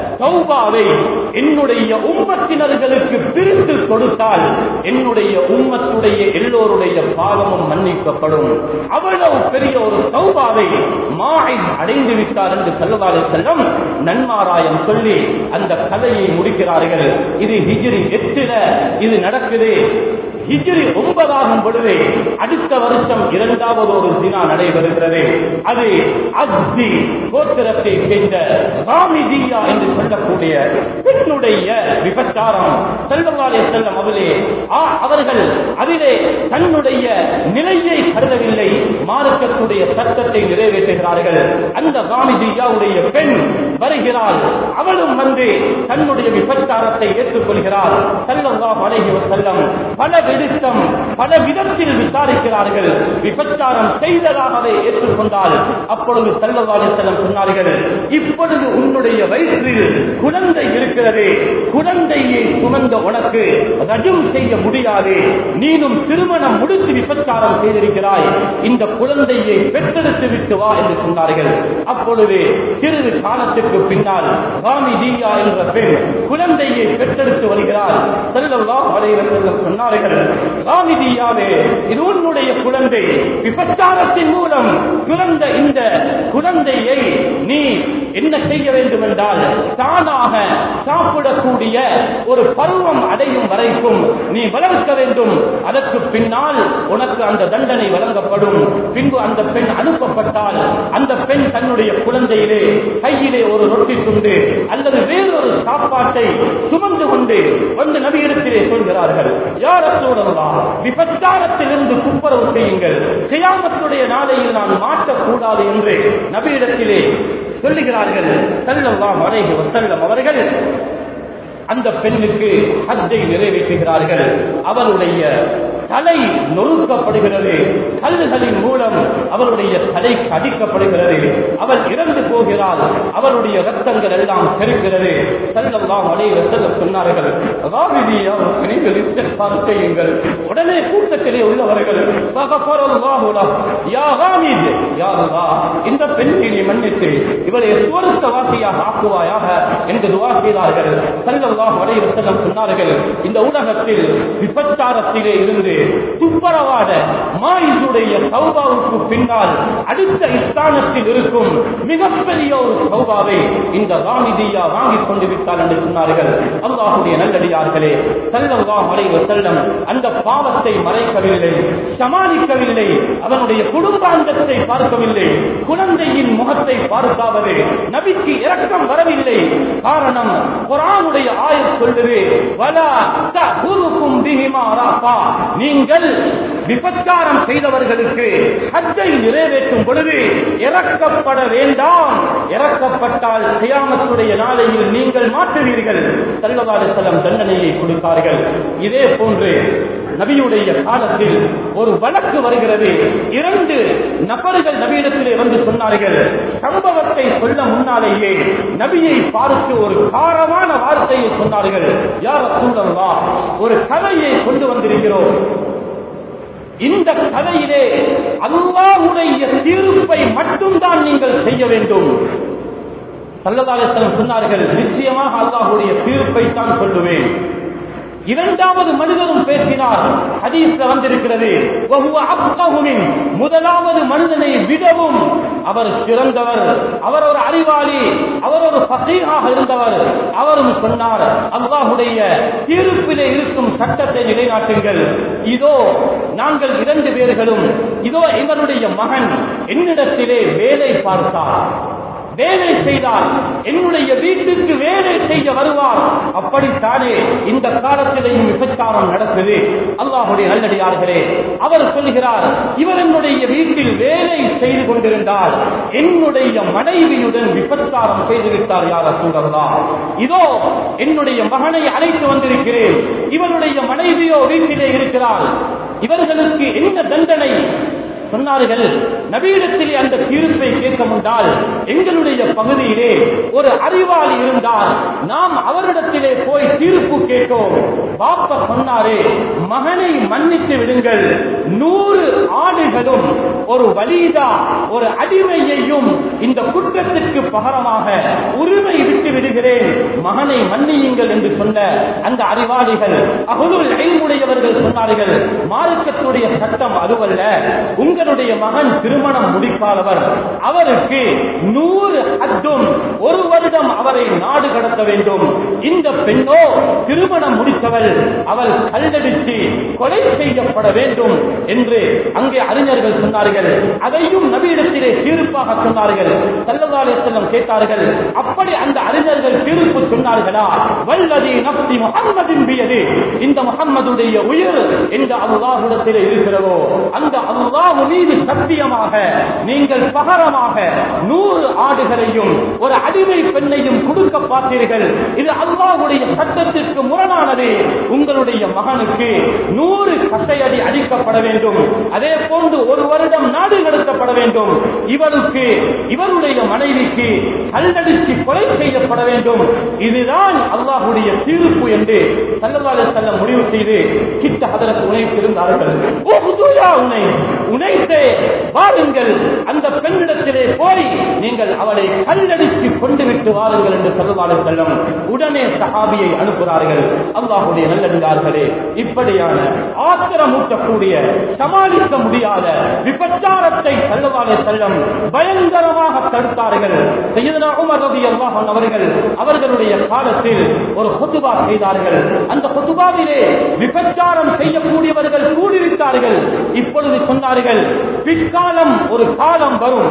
சௌபாவை என்னுடைய உம்மத்தினர்களுக்கு பிரித்து கொடுத்தால் என்னுடைய உம்மத்துடைய எல்லோருடைய பாவமும் மன்னிக்கப்படும் அவ்வளவு பெரிய ஒரு சௌபாவை மாய் அடைந்து விட்டார் என்று செல்லவாறு செல்லம் நன்மாராயம் சொல்லி அந்த கதையை முடிக்கிறார்கள் இது ஹிஜ்ரி எட்டுல இது நடக்குது ஹிஜ்ரி ஒன்பதாகும் பொழுது அடுத்த வருஷம் இரண்டாவது ஒரு தினா நடைபெறுகிறது அது அஸ்தி கோத்திரத்தை சேர்ந்த சாமிஜியா என்று சொல்லக்கூடிய பெண்ணுடைய விபச்சாரம் செல்லவாலே செல்லம் அவர்களே அவர்கள் அதிலே தன்னுடைய நிலையை கருதவில்லை மார்க்கத்துடைய சட்டத்தை நிறைவேற்றுகிறார்கள் அந்த சாமிஜியாவுடைய பெண் வருகிறாள் அவளும் வந்து தன்னுடைய விபச்சாரத்தை ஏற்றுக்கொள்கிறார் செல்லவா அழகி செல்லம் பல விடுத்தம் பல விதத்தில் விசாரிக்கிறார்கள் விபச்சாரம் செய்ததாகவே ஏற்றுக்கொண்டால் அப்பொழுது செல்லவாலே செல்லம் சொன்னார்கள் இப்பொழுது உன்னுடைய வயிற்றில் குழந்தை இருக்கிறது குழந்தையை சுமந்த உனக்கு ரஜம் செய்ய முடியாது நீனும் திருமணம் முடித்து விபச்சாரம் செய்திருக்கிறாய் இந்த குழந்தையை பெற்றெடுத்து விட்டு வா என்று சொன்னார்கள் அப்பொழுது சிறிது காலத்திற்கு பின்னால் ராமி தீயா என்ற பெண் குழந்தையை பெற்றெடுத்து வருகிறார் ஸல்லல்லாஹு அலைஹி வஸல்லம் சொன்னார்கள் ராமிதியாவே இது உன்னுடைய குழந்தை விபச்சாரத்தின் மூலம் பிறந்த இந்த குழந்தையை நீ என்ன செய்ய வேண்டும் என்றால் தானாக சாப்பிடக்கூடிய ஒரு பருவம் அடையும் வரைக்கும் நீ வளர்க்க வேண்டும் அதற்கு பின்னால் உனக்கு அந்த தண்டனை வழங்கப்படும் பின்பு அந்த பெண் அனுப்பப்பட்டால் அந்த பெண் தன்னுடைய குழந்தையிலே கையிலே ஒரு ரொட்டி துண்டு அல்லது வேறொரு சாப்பாட்டை சுமந்து கொண்டு வந்து நபியிடத்திலே சொல்கிறார்கள் யார் சூழலாம் விபச்சாரத்திலிருந்து துப்புரவு செய்யுங்கள் கியாமத்துடைய நாளையில் நான் மாற்றக்கூடாது என்று நபியிடத்திலே சொல்லுகிறார்கள் செல்லம் அலைஹி வசல்லம் அவர்கள் அந்த பெண்ணுக்கு ஹஜ்ஜை நிறைவேற்றுகிறார்கள் அவருடைய தலை நொறுக்கப்படுகிறது கல்லுகளின் மூலம் அவருடைய தலை கடிக்கப்படுகிறது அவள் இறந்து போகிறாள் அவருடைய ரத்தங்கள் எல்லாம் பெருகிறது செல்லலாம் அலை ரத்தம் சொன்னார்கள் ராவிதியா நீங்கள் இஸ்திக்பார் செய்யுங்கள் உடனே கூட்டத்திலே உள்ளவர்கள் சகஃபரல்லாஹு லஹ். யா ஹாமித் யா அல்லாஹ் இந்த பெண்ணை நீ மன்னித்து இவரை சுவர்க்கவாசியாக ஆக்குவாயாக என்று துவா செய்தார்கள் சல்லல்லாஹு அலைஹி வஸல்லம் சொன்னார்கள் இந்த உலகத்தில் விபச்சாரத்திலே இருந்து துப்பரவாத மாயிசுடைய சௌபாவுக்கு பின்னால் அடுத்த ஸ்தானத்தில் இருக்கும் மிகப்பெரிய ஒரு சௌபாவை இந்த ராமிதியா வாங்கிக் கொண்டு விட்டார் என்று சொன்னார்கள் அல்லாஹுடைய நல்லடியார்களே சல்லல்லாஹு அலைஹி வஸல்லம் அந்த பாவத்தை மறைக்கவில்லை சமாளிக்கவில்லை அவனுடைய குடும்பாந்தத்தை பார்க்கவில்லை குழந்தையின் முகத்தை பார்க்காவது நபிக்கு இரக்கம் வரவில்லை காரணம் குரானுடைய ஆயத் சொல்லுது வலா தஹுருக்கும் பிஹிமா ராஃபா நீங்கள் விபச்சாரம் செய்தவர்களுக்கு ஹஜ்ஜை நிறைவேற்றும் பொழுது இறக்கப்பட வேண்டாம் இறக்கப்பட்டால் கியாமத்துடைய நாளையில் நீங்கள் மாற்றுவீர்கள் சல்லல்லாஹு செல்லம் தண்டனையை கொடுத்தார்கள் இதே போன்று நபியுடைய காலத்தில் ஒரு வழக்கு வருகிறது இரண்டு நபர்கள் நபியிடத்திலே வந்து சொன்னார்கள் சம்பவத்தை சொல்ல முன்னாலேயே நபியை பார்த்து ஒரு காரமான வார்த்தையை சொன்னார்கள் யார் சூழல்வா ஒரு கதையை கொண்டு வந்திருக்கிறோம் இந்த கதையிலே அல்லாஹுடைய தீர்ப்பை மட்டும்தான் நீங்கள் செய்ய வேண்டும் சல்லதாலத்தனம் சொன்னார்கள் நிச்சயமாக அல்லாஹுடைய தீர்ப்பை தான் சொல்லுவேன் இரண்டாவது மனிதனும் பேசினார் ஹதீஸ்ல வந்திருக்கிறது வஹுவ அஃப்கஹு மின். முதலாவது மனிதனை விடவும் அவர் சிறந்தவர் அவர் ஒரு அறிவாளி அவர் ஒரு ஃபகீஹாக இருந்தவர் அவரும் சொன்னார் அல்லாஹுடைய தீர்ப்பிலே இருக்கும் சட்டத்தை நிலைநாட்டுங்கள் இதோ நாங்கள் இரண்டு பேர்களும் இதோ இவருடைய மகன் என்னிடத்திலே வேலை பார்த்தார் வேலை செய்தார் என்னுடைய வீட்டுக்கு வேலை செய்ய வருவார் அப்படித்தானே இந்த காலத்திலேயும் விபச்சாரம் நடக்குது அல்லாஹுடைய நல்லடியார்களே அவர் சொல்கிறார் இவர் என்னுடைய வீட்டில் வேலை செய்து கொண்டிருந்தால் என்னுடைய மனைவியுடன் விபச்சாரம் செய்துவிட்டார் யார் சூழல்லா இதோ என்னுடைய மகனை அழைத்து வந்திருக்கிறேன் இவனுடைய மனைவியோ வீட்டிலே இருக்கிறார் இவர்களுக்கு என்ன தண்டனை சொன்னார்கள் நவீனத்திலே அந்த தீர்ப்பை கேட்க முன்னால் எங்களுடைய பகுதியிலே ஒரு அறிவாளி இருந்தால் நாம் அவரிடத்திலே போய் தீர்ப்பு கேட்டோம் பாப்ப சொன்னாரே மகனை மன்னித்து விடுங்கள் நூறு ஆடுகளும் ஒரு வலிதா ஒரு அடிமையையும் இந்த குற்றத்திற்கு பகரமாக உரிமை விட்டு விடுகிறேன் மகனை மன்னியுங்கள் என்று சொன்ன அந்த அறிவாளிகள் அகுலுள் ஐமுடையவர்கள் சொன்னார்கள் மார்க்கத்துடைய சட்டம் அதுவல்ல உங்களுடைய மகன் திருமணம் முடிக்காதவர் அவருக்கு நூறு அத்தும் ஒரு வருடம் அவரை நாடு கடத்த வேண்டும் இந்த பெண்ணோ திருமணம் முடித்தவள் அவள் கல்லடிச்சு கொலை செய்யப்பட வேண்டும் என்று அங்கே அறிஞர்கள் சொன்னார்கள் அதையும் நபியிடத்திலே தீர்ப்பாக சொன்னார்கள் சல்லல்லாஹு செல்லம் கேட்டார்கள் அப்படி அந்த அறிஞர்கள் தீர்ப்பு சொன்னார்களா வல்லதி நப்தி முகம்மதின் பியது இந்த முகம்மதுடைய உயிர் இந்த அல்லாஹ்விடத்திலே இருக்கிறதோ அந்த அல்லாஹ் மீது சத்தியமாக நீங்கள் பகரமாக நூறு ஆடுகளையும் ஒரு அடிமை பெண்ணையும் கொடுக்க பார்த்தீர்கள் இது அல்லாஹ்வுடைய சட்டத்திற்கு முரணானது உங்களுடைய மகனுக்கு நூறு கட்டையடி அடிக்கப்பட வேண்டும் அதே போன்று ஒரு வருடம் நாடு கடத்தப்பட வேண்டும் இவருக்கு இவருடைய மனைவிக்கு கல்லடிச்சு கொலை செய்யப்பட வேண்டும் இதுதான் அல்லாஹுடைய தீர்ப்பு என்று சல்லல்லாஹு செல்ல முடிவு செய்து கிட்ட ஹதரத் உணைத்திருந்தார்கள் ஓ ஹுதுயா உனை உனைத்தே வாருங்கள் அந்த பெண்ணிடத்திலே போய் நீங்கள் அவளை கல்லடிச்சு கொண்டு விட்டு வாருங்கள் என்று சல்லல்லாஹு செல்லம் உடனே சஹாபியை அனுப்புகிறார்கள் அல்லாஹுடைய நல்லடியார்களே இப்படியான ஆத்திரமூட்டக்கூடிய சமாளிக்க முடியாத விபச்சாரத்தை சல்லல்லாஹு செல்லம் பயங்கரமாக தடுத்தார்கள் சையதுனா உமர் ரலியல்லாஹு அன்ஹு அவர்கள் அவர்களுடைய காலத்தில் ஒரு ஹுதுபா செய்தார்கள் அந்த ஹுதுபாவிலே விபச்சாரம் செய்யக்கூடியவர்கள் கூடிவிட்டார்கள் இப்பொழுது சொன்னார்கள் பிற்காலம் ஒரு காலம் வரும்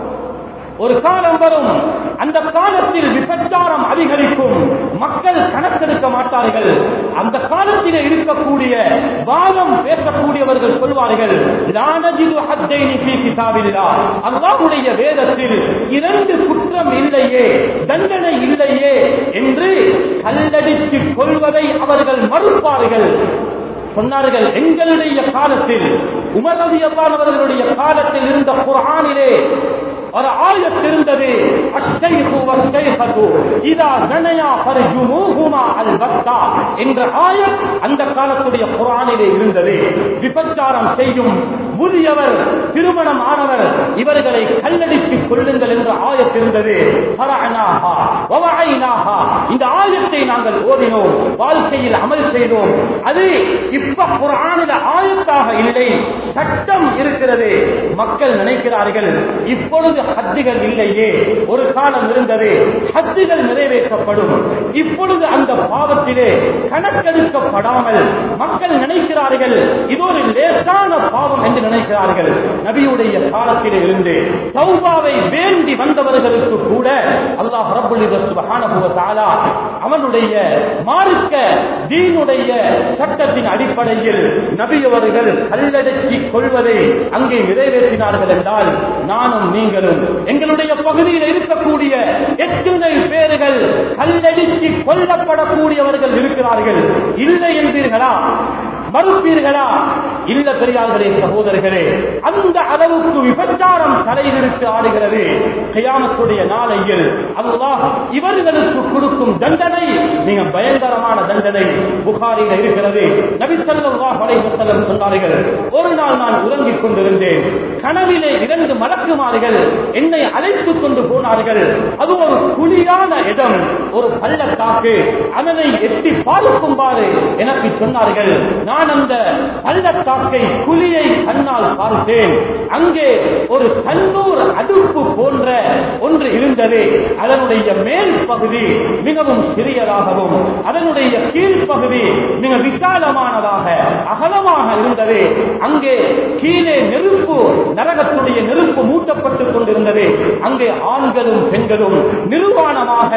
ஒரு காலம் வரும் அந்த காலத்தில் விபச்சாரம் அதிகரிக்கும் மக்கள் கணக்கெடுக்க மாட்டார்கள் அந்த காலத்திலே இருக்கக்கூடிய வாதம் பேசக்கூடியவர்கள் சொல்வார்கள் லானஜிது ஹத்தைனி ஃபீ கிதாபில்லா அல்லாஹ்வுடைய வேதத்தில் இரண்டு குற்றம் இல்லையே தண்டனை இல்லையே என்று கல்லடித்து கொள்வதை அவர்கள் மறுப்பார்கள் சொன்னார்கள் எங்களுடைய காலத்தில் உமர் ரலியல்லாஹு அவர்களுடைய காலத்தில் இருந்த குர்ஆனிலே ஒரு ஆயத் இருந்தது அஷ்ஷைஹு வஷ்ஷைஹது இதா ஜனயா ஃபர்ஜுமுஹுமா அல்பத்தா என்ற ஆயத் அந்த காலத்துடைய குர்ஆனிலே இருந்தது விபச்சாரம் செய்யும் முதியவர் திருமணம் ஆனவர் இவர்களை கல்லடித்துக் கொள்ளுங்கள் என்ற ஆயத் இருந்தது ஃபரஅனாஹா வவஐனாஹா இந்த ஆயத்தை நாங்கள் ஓதினோம் வாழ்க்கையில் அமல் செய்தோம் அது இப்ப குர்ஆனில் ஆயத்தாக இல்லை சட்டம் இருக்கிறது மக்கள் நினைக்கிறார்கள் இப்பொழுது ஹத்துகள் இல்லையே ஒரு காலம் இருந்தது ஹத்துகள் நிறைவேற்றப்படும் இப்பொழுது அந்த பாவத்திலே கணக்கெடுக்கப்படாமல் மக்கள் நினைக்கிறார்கள் இது ஒரு லேசான பாவம் என்று நினைக்கிறார்கள் நபியுடைய காலத்திலே இருந்து தௌபாவை வேண்டி வந்தவர்களுக்கு கூட அல்லாஹ் ரப்புல் சுப்ஹானஹு வ தஆலா அவனுடைய மார்க்க தீனுடைய சட்டத்தின் அடிப்படையில் நபி அவர்கள் கல்லடக்கிக் கொள்வதை அங்கே நிறைவேற்றினார்கள் என்றால் நானும் நீங்களும் எங்களுடைய பகுதியில் இருக்கக்கூடிய எத்தனை பேர்கள் கல்லடித்து கொல்லப்படக்கூடியவர்கள் இருக்கிறார்கள் இல்லை என்பீர்களா மறுப்பீர்களா இல்ல பெரியார்களே சகோதரர்களே அந்த அளவுக்கு விபச்சாரம் தலைவிரித்து ஆடுகிறது கியாமத்துடைய நாளையில் அல்லாஹ் இவர்களுக்கு கொடுக்கும் தண்டனை மிக பயங்கரமான தண்டனை புகாரில் இருக்கிறது நபி ஸல்லல்லாஹு அலைஹி வஸல்லம் சொன்னார்கள் ஒரு நாள் நான் உறங்கிக் கொண்டிருந்தேன் கனவிலே இரண்டு மலக்குமார்கள் என்னை அழைத்துக் கொண்டு போனார்கள் அது ஒரு குழியான இடம் ஒரு பள்ளத்தாக்கு அதனை எட்டி பார்க்கும்பாறு எனக்கு சொன்னார்கள் நான் அந்த பள்ளத்தாக்கை குழியை கண்ணால் பார்த்தேன் அங்கே ஒரு தன்னூர் அடுப்பு போன்ற ஒன்று இருந்தது அதனுடைய மேல் பகுதி மிகவும் சிறியதாகவும் அதனுடைய கீழ்ப்பகுதி மிக விசாலமானதாக அகலமாக இருந்தது அங்கே கீழே நெருப்பு நரகத்துடைய நெருப்பு மூட்டப்பட்டுக் கொண்டிருந்தது அங்கே ஆண்களும் பெண்களும் நிர்வாணமாக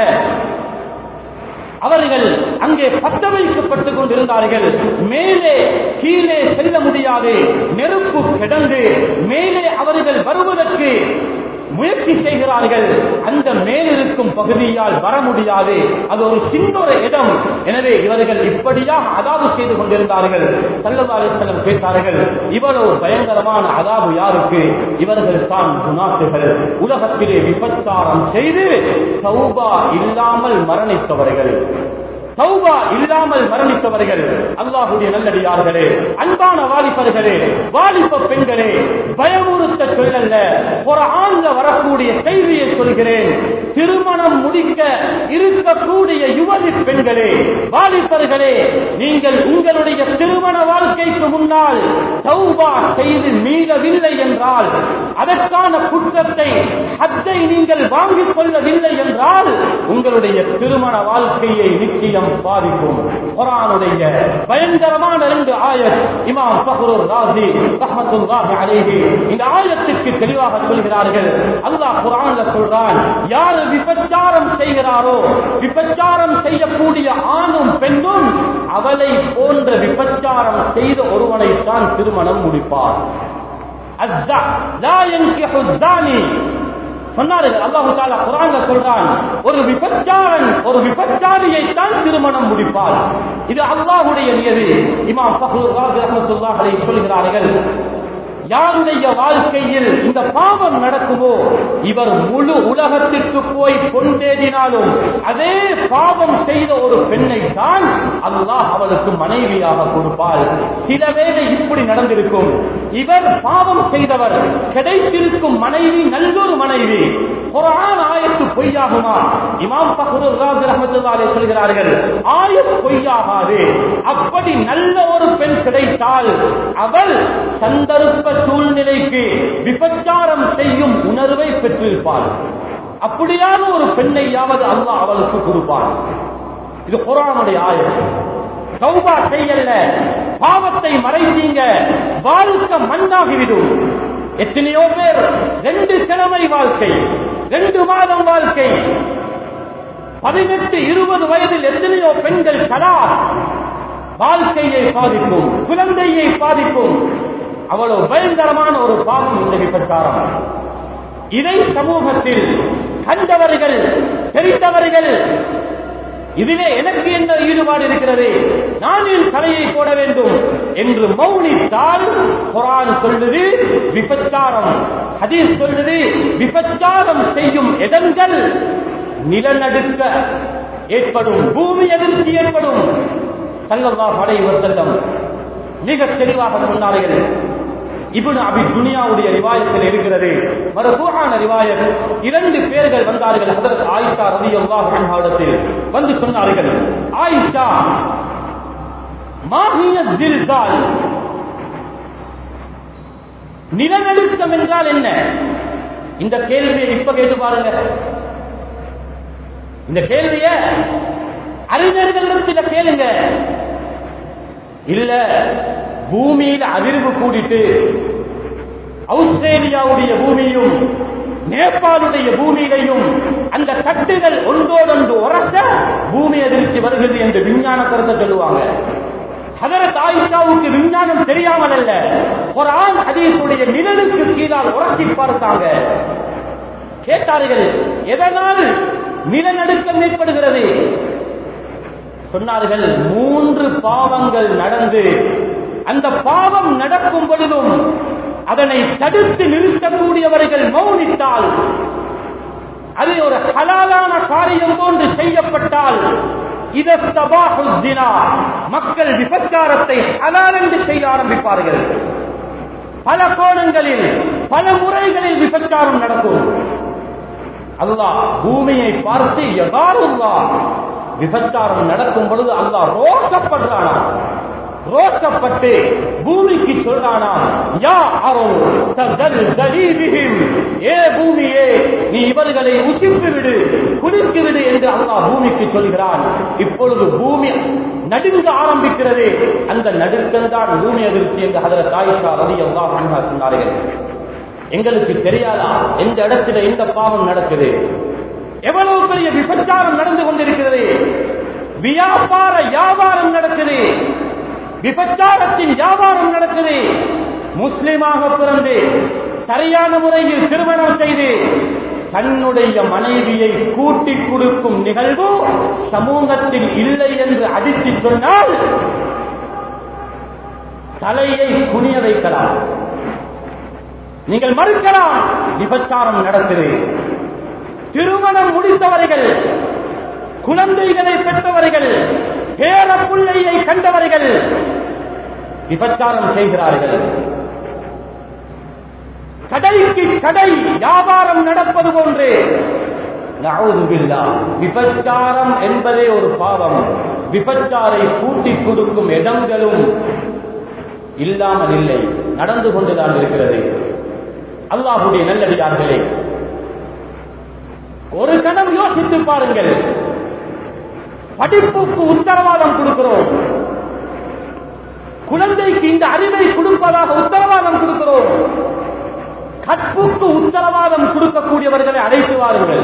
அவர்கள் அங்கே பத்த வைக்கப்பட்டுக் கொண்டிருந்தார்கள் மேலே கீழே செல்ல முடியாது நெருப்பு கிடந்து மேலே அவர்கள் வருவதற்கு முயற்சி செய்கிறார்கள் அந்த மேலிருக்கும் பகுதியால் வர முடியாது அது ஒரு சின்ன ஒரு இடம் எனவே இவர்கள் இப்படியா அதாவு செய்து கொண்டிருந்தார்கள் செல்லம் கேட்டார்கள் இவ்வளவு பயங்கரமான அதாவு யாருக்கு இவர்கள் தான் குணாத்துகள் உலகத்திலே விபச்சாரம் செய்து சௌபா இல்லாமல் மரணித்தவர்கள் சௌபா இல்லாமல் மரணித்தவர்கள் அல்லாஹுடைய நல்லடியார்களே அன்பான வாலிபர்களே வாலிப பெண்களே பயமுறுத்த சொல்லல்ல ஒரு ஆண்ல வரக்கூடிய செய்தியை சொல்கிறேன் திருமணம் முடிக்க இருக்கக்கூடிய யுவதி பெண்களே வாலிபர்களே நீங்கள் உங்களுடைய திருமண வாழ்க்கைக்கு முன்னால் சௌபா செய்து மீளவில்லை என்றால் அதற்கான குற்றத்தை ஹத்தை நீங்கள் வாங்கிக் கொள்ளவில்லை என்றால் உங்களுடைய திருமண வாழ்க்கையை நிச்சயம் பாதிக்கும் குரானுடைய பயங்கரமான ரெண்டு ஆயத் இமாம் ஃபஹ்ருர் ராசி ரஹ்மத்துல்லாஹி அலைஹி இந்த ஆயத்துக்கு தெளிவாக சொல்கிறார்கள் அல்லாஹ் குர்ஆன்ல சொல்றான் யார் விபச்சாரம் செய்கிறாரோ விபச்சாரம் செய்யக்கூடிய ஆணும் பெண்ணும் அவளை போன்ற விபச்சாரம் செய்த ஒருவனை தான் திருமணம் முடிப்பார் அஸ்ஸா லா யன்கிஹு الزاني சொன்னார்கள் அல்லாஹு தாலா குரான்ல சொல்றான் ஒரு விபச்சாரன் ஒரு விபச்சாரியை தான் திருமணம் முடிப்பார் இது அல்லாஹுடைய நியதி இமாம் ஃபஹ்ருர் ராஜி ரஹ்மத்துல்லாஹி அலைஹி சொல்கிறார்கள் யாருடைய வாழ்க்கையில் இந்த பாவம் நடக்குமோ இவர் முழு உலகத்திற்கு போய் கொண்டேறினாலும் அதே பாவம் செய்த ஒரு பெண்ணை தான் அல்லாஹ் அவளுக்கு மனைவியாக கொடுப்பாள் சில வேளை இப்படி நடந்திருக்கும் இவர் பாவம் செய்தவர் கிடைத்திருக்கும் மனைவி நல்லொரு மனைவி குரான் ஆயத்து பொய்யாகுமா இமாம் பஹ்ருல் ராஜ் ரஹ்மத்துல்லாஹி அலைஹி சொல்கிறார்கள் ஆயத் பொய்யாகாது அப்படி நல்ல ஒரு பெண் கிடைத்தால் அவள் சந்தர்ப்ப சூழ்நிலைக்கு விபச்சாரம் செய்யும் உணர்வை பெற்றிருப்பாள் அப்படியான ஒரு பெண்ணையாவது அல்லாஹ் அவளுக்கு கொடுப்பாள் இது குரானுடைய ஆயம் சௌபா செய்யல பாவத்தை மறைத்தீங்க வாழ்க்கை மண்ணாகிவிடும் எத்தனையோ பேர் ரெண்டு கிழமை வாழ்க்கை ரெண்டு மாதம் வாழ்க்கை பதினெட்டு இருபது வயதில் எத்தனையோ பெண்கள் கலா வாழ்க்கையை பாதிக்கும் குழந்தையை பாதிக்கும் அவ்வளவு பயங்கரமான ஒரு பாவம் இந்த விபச்சாரம் இதை சமூகத்தில் கண்டவர்கள் தெரிந்தவர்கள் இதிலே எனக்கு என்ன ஈடுபாடு இருக்கிறது நான் என் தலையை போட வேண்டும் என்று மௌனித்தால் குரான் சொல்லுது விபச்சாரம் ஹதீஸ் சொல்லுது விபச்சாரம் செய்யும் இடங்கள் நிலநடுக்க ஏற்படும் பூமி அதிர்ச்சி ஏற்படும் சல்லல்லாஹு அலைஹி வஸல்லம் மிக தெளிவாக சொன்னார்கள் இப்னு அபி துனியாவுடைய ரிவாயத்தில் இருக்கிறது மரபூஹான ரிவாயத் இரண்டு பேர்கள் வந்தார்கள் ஹதரத் ஆயிஷா ரலியல்லாஹு அன்ஹா இடத்தில் வந்து சொன்னார்கள் ஆயிஷா மாஹிய ஜில்சால் நிலநடுக்கம் என்றால் என்ன இந்த கேள்வியை இப்ப கேட்டு பாருங்க இந்த கேள்விய அறிஞர்களிடத்தில் கேளுங்க இல்ல பூமியில அதிர்வு கூடிட்டு ஆஸ்திரேலியாவுடைய பூமியும் நேபாளுடைய பூமியிலையும் அந்த தட்டுகள் ஒன்றோடொன்று உரச பூமி அதிர்ச்சி வருகிறது என்று விஞ்ஞான கருத்தை சொல்லுவாங்க ஹதரத் ஆயிஷாவுக்கு விஞ்ஞானம் தெரியாமல் அல்ல ஒரு ஆண் ஹதீஸுடைய நிழலுக்கு கீழால் உரசி பார்த்தாங்க கேட்டார்கள் எதனால் நிலநடுக்கம் ஏற்படுகிறது சொன்னார்கள் மூன்று பாவங்கள் நடந்து அந்த பாவம் நடக்கும் பொழுதும் அதனை தடுத்து நிறுத்தக்கூடியவர்கள் மௌனித்தால் அது ஒரு ஹலாலான காரியம் போன்று செய்யப்பட்டால் இதஸ்தபாஹுத்தினா மக்கள் விபச்சாரத்தை ஹலால் என்று செய்ய ஆரம்பிப்பார்கள் பல கோணங்களில் பல முறைகளில் விபச்சாரம் நடக்கும் அல்லாஹ் பூமியை பார்த்து எவ்வாறுல்லா விபச்சாரம் நடக்கும் பொழுது அல்லாஹ் ரோஷப்படுறானா ரோஷப்பட்டு பூமிக்கு சொல்றானா யா அரோ ததல் தலீபிஹிம் ஏ பூமியே நீ இவர்களை உசித்து விடு குடித்து விடு என்று அல்லாஹ் பூமிக்கு சொல்கிறான் இப்பொழுது பூமி நடுங்க ஆரம்பிக்கிறது அந்த நடுக்கம்தான் பூமி அதிர்ச்சி என்று அதில் தாயிஷா ரதி அல்லாஹ் அன்ஹா சொன்னார்கள் எங்களுக்கு தெரியாதா எந்த இடத்துல எந்த பாவம் நடக்குது எவ்வளவு பெரிய விபச்சாரம் நடந்து கொண்டிருக்கிறது வியாபார வியாபாரம் நடக்குது விபச்சாரத்தின் வியாபாரம் நடக்குது முஸ்லிமாக பிறந்து சரியான முறையில் திருமணம் செய்து தன்னுடைய மனைவியை கூட்டி கொடுக்கும் நிகழ்வு சமூகத்தில் இல்லை என்று அடித்து சொன்னால் தலையை குனிய வைக்கலாம் நீங்கள் மறுக்கலாம் விபச்சாரம் நடக்குது திருமணம் முடித்தவர்கள் குழந்தைகளை பெற்றவர்கள் பேர பிள்ளையை கண்டவர்கள் விபச்சாரம் செய்கிறார்கள் கடைக்கு கடை வியாபாரம் நடப்பது போன்று நவுதுபில்லா விபச்சாரம் என்பதே ஒரு பாவம் விபச்சாரை கூட்டி கொடுக்கும் இடங்களும் இல்லாமல் இல்லை நடந்து கொண்டுதான் இருக்கிறது அல்லாஹுடைய நல்லடியார்களே ஒரு கணம் யோசித்து பாருங்கள் படிப்புக்கு உத்தரவாதம் கொடுக்கிறோம் குழந்தைக்கு இந்த அறிவை கொடுப்பதாக உத்தரவாதம் கொடுக்கிறோம் கற்புக்கு உத்தரவாதம் கொடுக்கக்கூடியவர்களை அழைத்து வாருங்கள்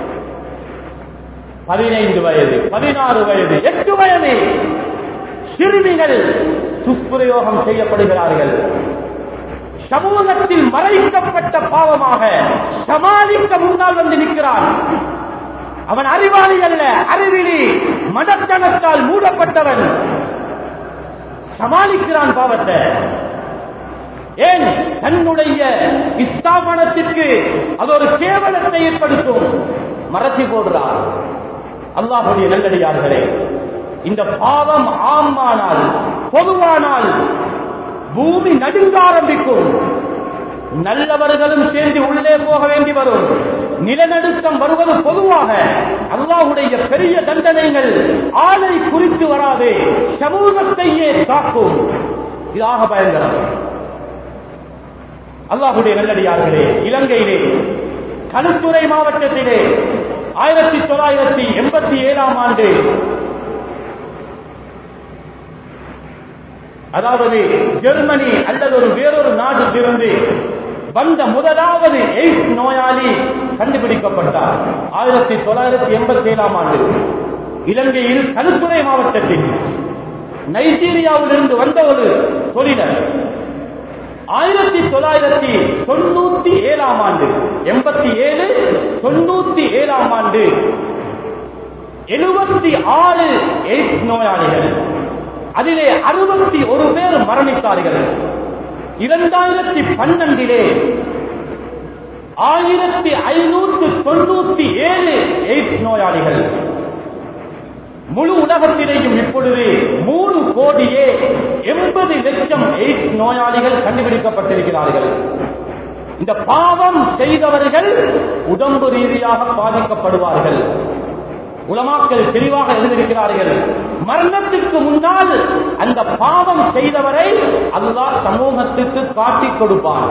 பதினைந்து வயது பதினாறு வயது எட்டு வயது சிறுமிகள் துஷ்பிரயோகம் செய்யப்படுகிறார்கள் சமூகத்தில் மறைக்கப்பட்ட பாவமாக சமாளிக்க முன்னால் வந்து நிற்கிறான் அவன் அறிவாளி அல்ல அறிவிலி மடத்தனத்தால் மூடப்பட்டவன் சமாளிக்கிறான் பாவத்தை ஏன் தன்னுடைய ஸ்தாபனத்திற்கு அது ஒரு கேவலத்தை ஏற்படுத்தும் மறைச்சி போடுறார் அல்லாஹுடைய நல்லடியார்களே இந்த பாவம் ஆமானால் பொதுவானால் பூமி நடுங்க ஆரம்பிக்கும் நல்லவர்களும் சேர்ந்து உள்ளே போக வேண்டி வரும் நிலநடுக்கம் வருவது பொதுவாக அல்லாஹுடைய பெரிய தண்டனைகள் ஆளை குறித்து வராது சமூகத்தையே தாக்கும் இதாக பயங்கரம் அல்லாஹுடைய நல்லடியார்களே இலங்கையிலே களுத்துறை மாவட்டத்திலே ஆயிரத்தி தொள்ளாயிரத்தி எண்பத்தி ஏழாம் ஆண்டு அதாவது ஜெர்மனி அல்லது ஒரு வேறொரு நாட்டிலிருந்து வந்த முதலாவது எய்ட்ஸ் நோயாளி கண்டுபிடிக்கப்பட்டார் ஆயிரத்தி தொள்ளாயிரத்தி எண்பத்தி ஏழாம் ஆண்டு இலங்கையில் களுத்துறை மாவட்டத்தில் நைஜீரியாவிலிருந்து வந்த ஒரு தொழிலர் ஆயிரத்தி தொள்ளாயிரத்தி தொண்ணூத்தி ஏழாம் ஆண்டு எண்பத்தி ஏழு தொண்ணூத்தி ஏழாம் ஆண்டு எழுபத்தி ஆறு எய்ட்ஸ் நோயாளிகள் அதிலே அறுபத்தி ஒரு பேர் மரணித்தார்கள் இரண்டாயிரத்தி பன்னெண்டிலே ஆயிரத்தி ஐநூத்தி தொண்ணூத்தி ஏழு எய்ட்ஸ் நோயாளிகள் முழு உலகத்திலேயும் இப்பொழுது மூணு கோடியே எண்பது லட்சம் எய்ட்ஸ் நோயாளிகள் கண்டுபிடிக்கப்பட்டிருக்கிறார்கள் இந்த பாவம் செய்தவர்கள் உடம்பு ரீதியாக பாதிக்கப்படுவார்கள் உலமாக்கள் தெளிவாக எழுதியிருக்கிறார்கள் மரணத்துக்கு முன்னால் அந்த பாவம் செய்தவரை அல்லாஹ் சமூகத்துக்கு காட்டிக் கொடுப்பான்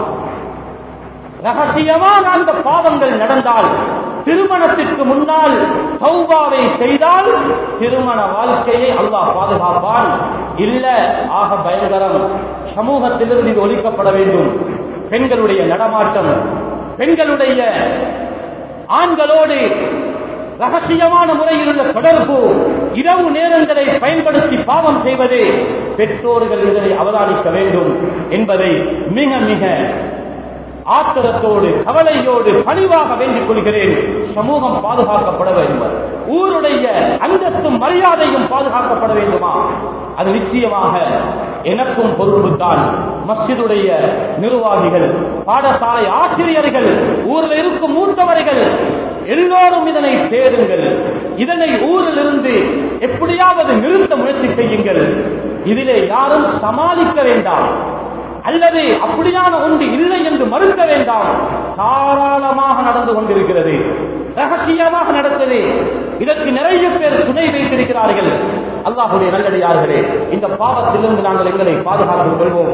ரகசியமாக அந்த பாவங்கள் நடந்தால் திருமணத்திற்கு முன்னால் சௌபாவை செய்தால் திருமண வாழ்க்கையை அல்லாஹ் பாதுகாப்பான் இல்ல ஆக பயங்கரம் சமூகத்திலிருந்து இது ஒழிக்கப்பட வேண்டும் பெண்களுடைய நடமாட்டம் பெண்களுடைய ஆண்களோடு ரகசியமான முறையில் உள்ள தொடர்பு இரவு நேரங்களை பயன்படுத்தி பாவம் செய்வது பெற்றோர்கள் இதனை அவதானிக்க வேண்டும் என்பதை மிக மிக ஆத்திரத்தோடு கவலையோடு பணிவாக வேண்டிக் கொள்கிறேன் சமூகம் பாதுகாக்கப்பட வேண்டும் ஊருடைய அந்தஸ்தும் மரியாதையும் பாதுகாக்கப்பட வேண்டுமா அது நிச்சயமாக எனக்கும் பொறுப்புத்தான் மஸ்ஜிதுடைய நிர்வாகிகள் பாடசாலை ஆசிரியர்கள் ஊரில் இருக்கும் மூத்தவர்கள் எல்லோரும் இதனை தேடுங்கள் இதனை ஊரில் இருந்து எப்படியாவது நிறுத்த முயற்சி செய்யுங்கள் இதிலே யாரும் சமாளிக்க வேண்டாம் அல்லது அப்படியான ஒன்று இல்லை என்று மறுக்க வேண்டாம் தாராளமாக நடந்து கொண்டிருக்கிறது ரகசியமாக நடந்தது இதற்கு நிறைய பேர் துணை வைத்திருக்கிறார்கள் அல்லாஹுடைய நல்லடியார்களே இந்த பாவத்திலிருந்து நாங்கள் எங்களை பாதுகாத்துக் கொள்வோம்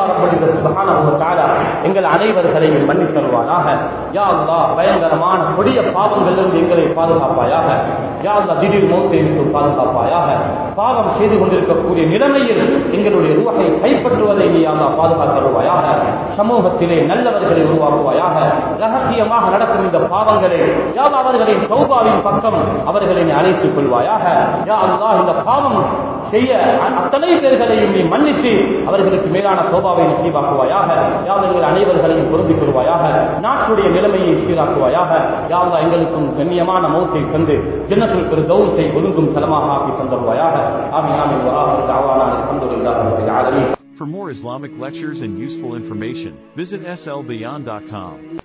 அல்லாஹ் எங்கள் அனைவர்களையும் மன்னித் தருவானாக யா அல்லா பயங்கரமான கொடிய பாவங்களிலிருந்து எங்களை பாதுகாப்பாயாக யா அல்லா திடீர் மௌத்தை விட்டு பாதுகாப்பாயாக பாவம் செய்து கொண்டிருக்கக்கூடிய நிலைமையில் எங்களுடைய ரூஹை கைப்பற்றுவதை நீ அல்லா பாதுகாத்தருவாயாக சமூகத்திலே நல்லவர்களை உருவாக்குவாயாக ரகசியமாக நடக்கும் இந்த பாவங்களை யா அவர்களின் சௌபாவின் பக்கம் அவர்களை நீ அழைத்துக் கொள்வாயாக யா அல்லா இந்த பாவம் செய்ய அத்தனை பேர்களையும் நீ மன்னித்து அவர்களுக்கு மேலான சோபாவை நசீவாக்குவாயாக யாவர்கள் அனைவர்களையும் பொருந்திக் கொள்வாயாக நாட்டுடைய நிலைமையை சீராக்குவாயாக யாவா எங்களுக்கும் கண்ணியமான மௌத்தை தந்து ஜன்னத்தில் பெரு கௌரத்தை ஒதுங்கும் தலமாக ஆக்கி தந்தருவாயாக ஆகியான் For more Islamic lectures and useful information, visit slbeyond.com.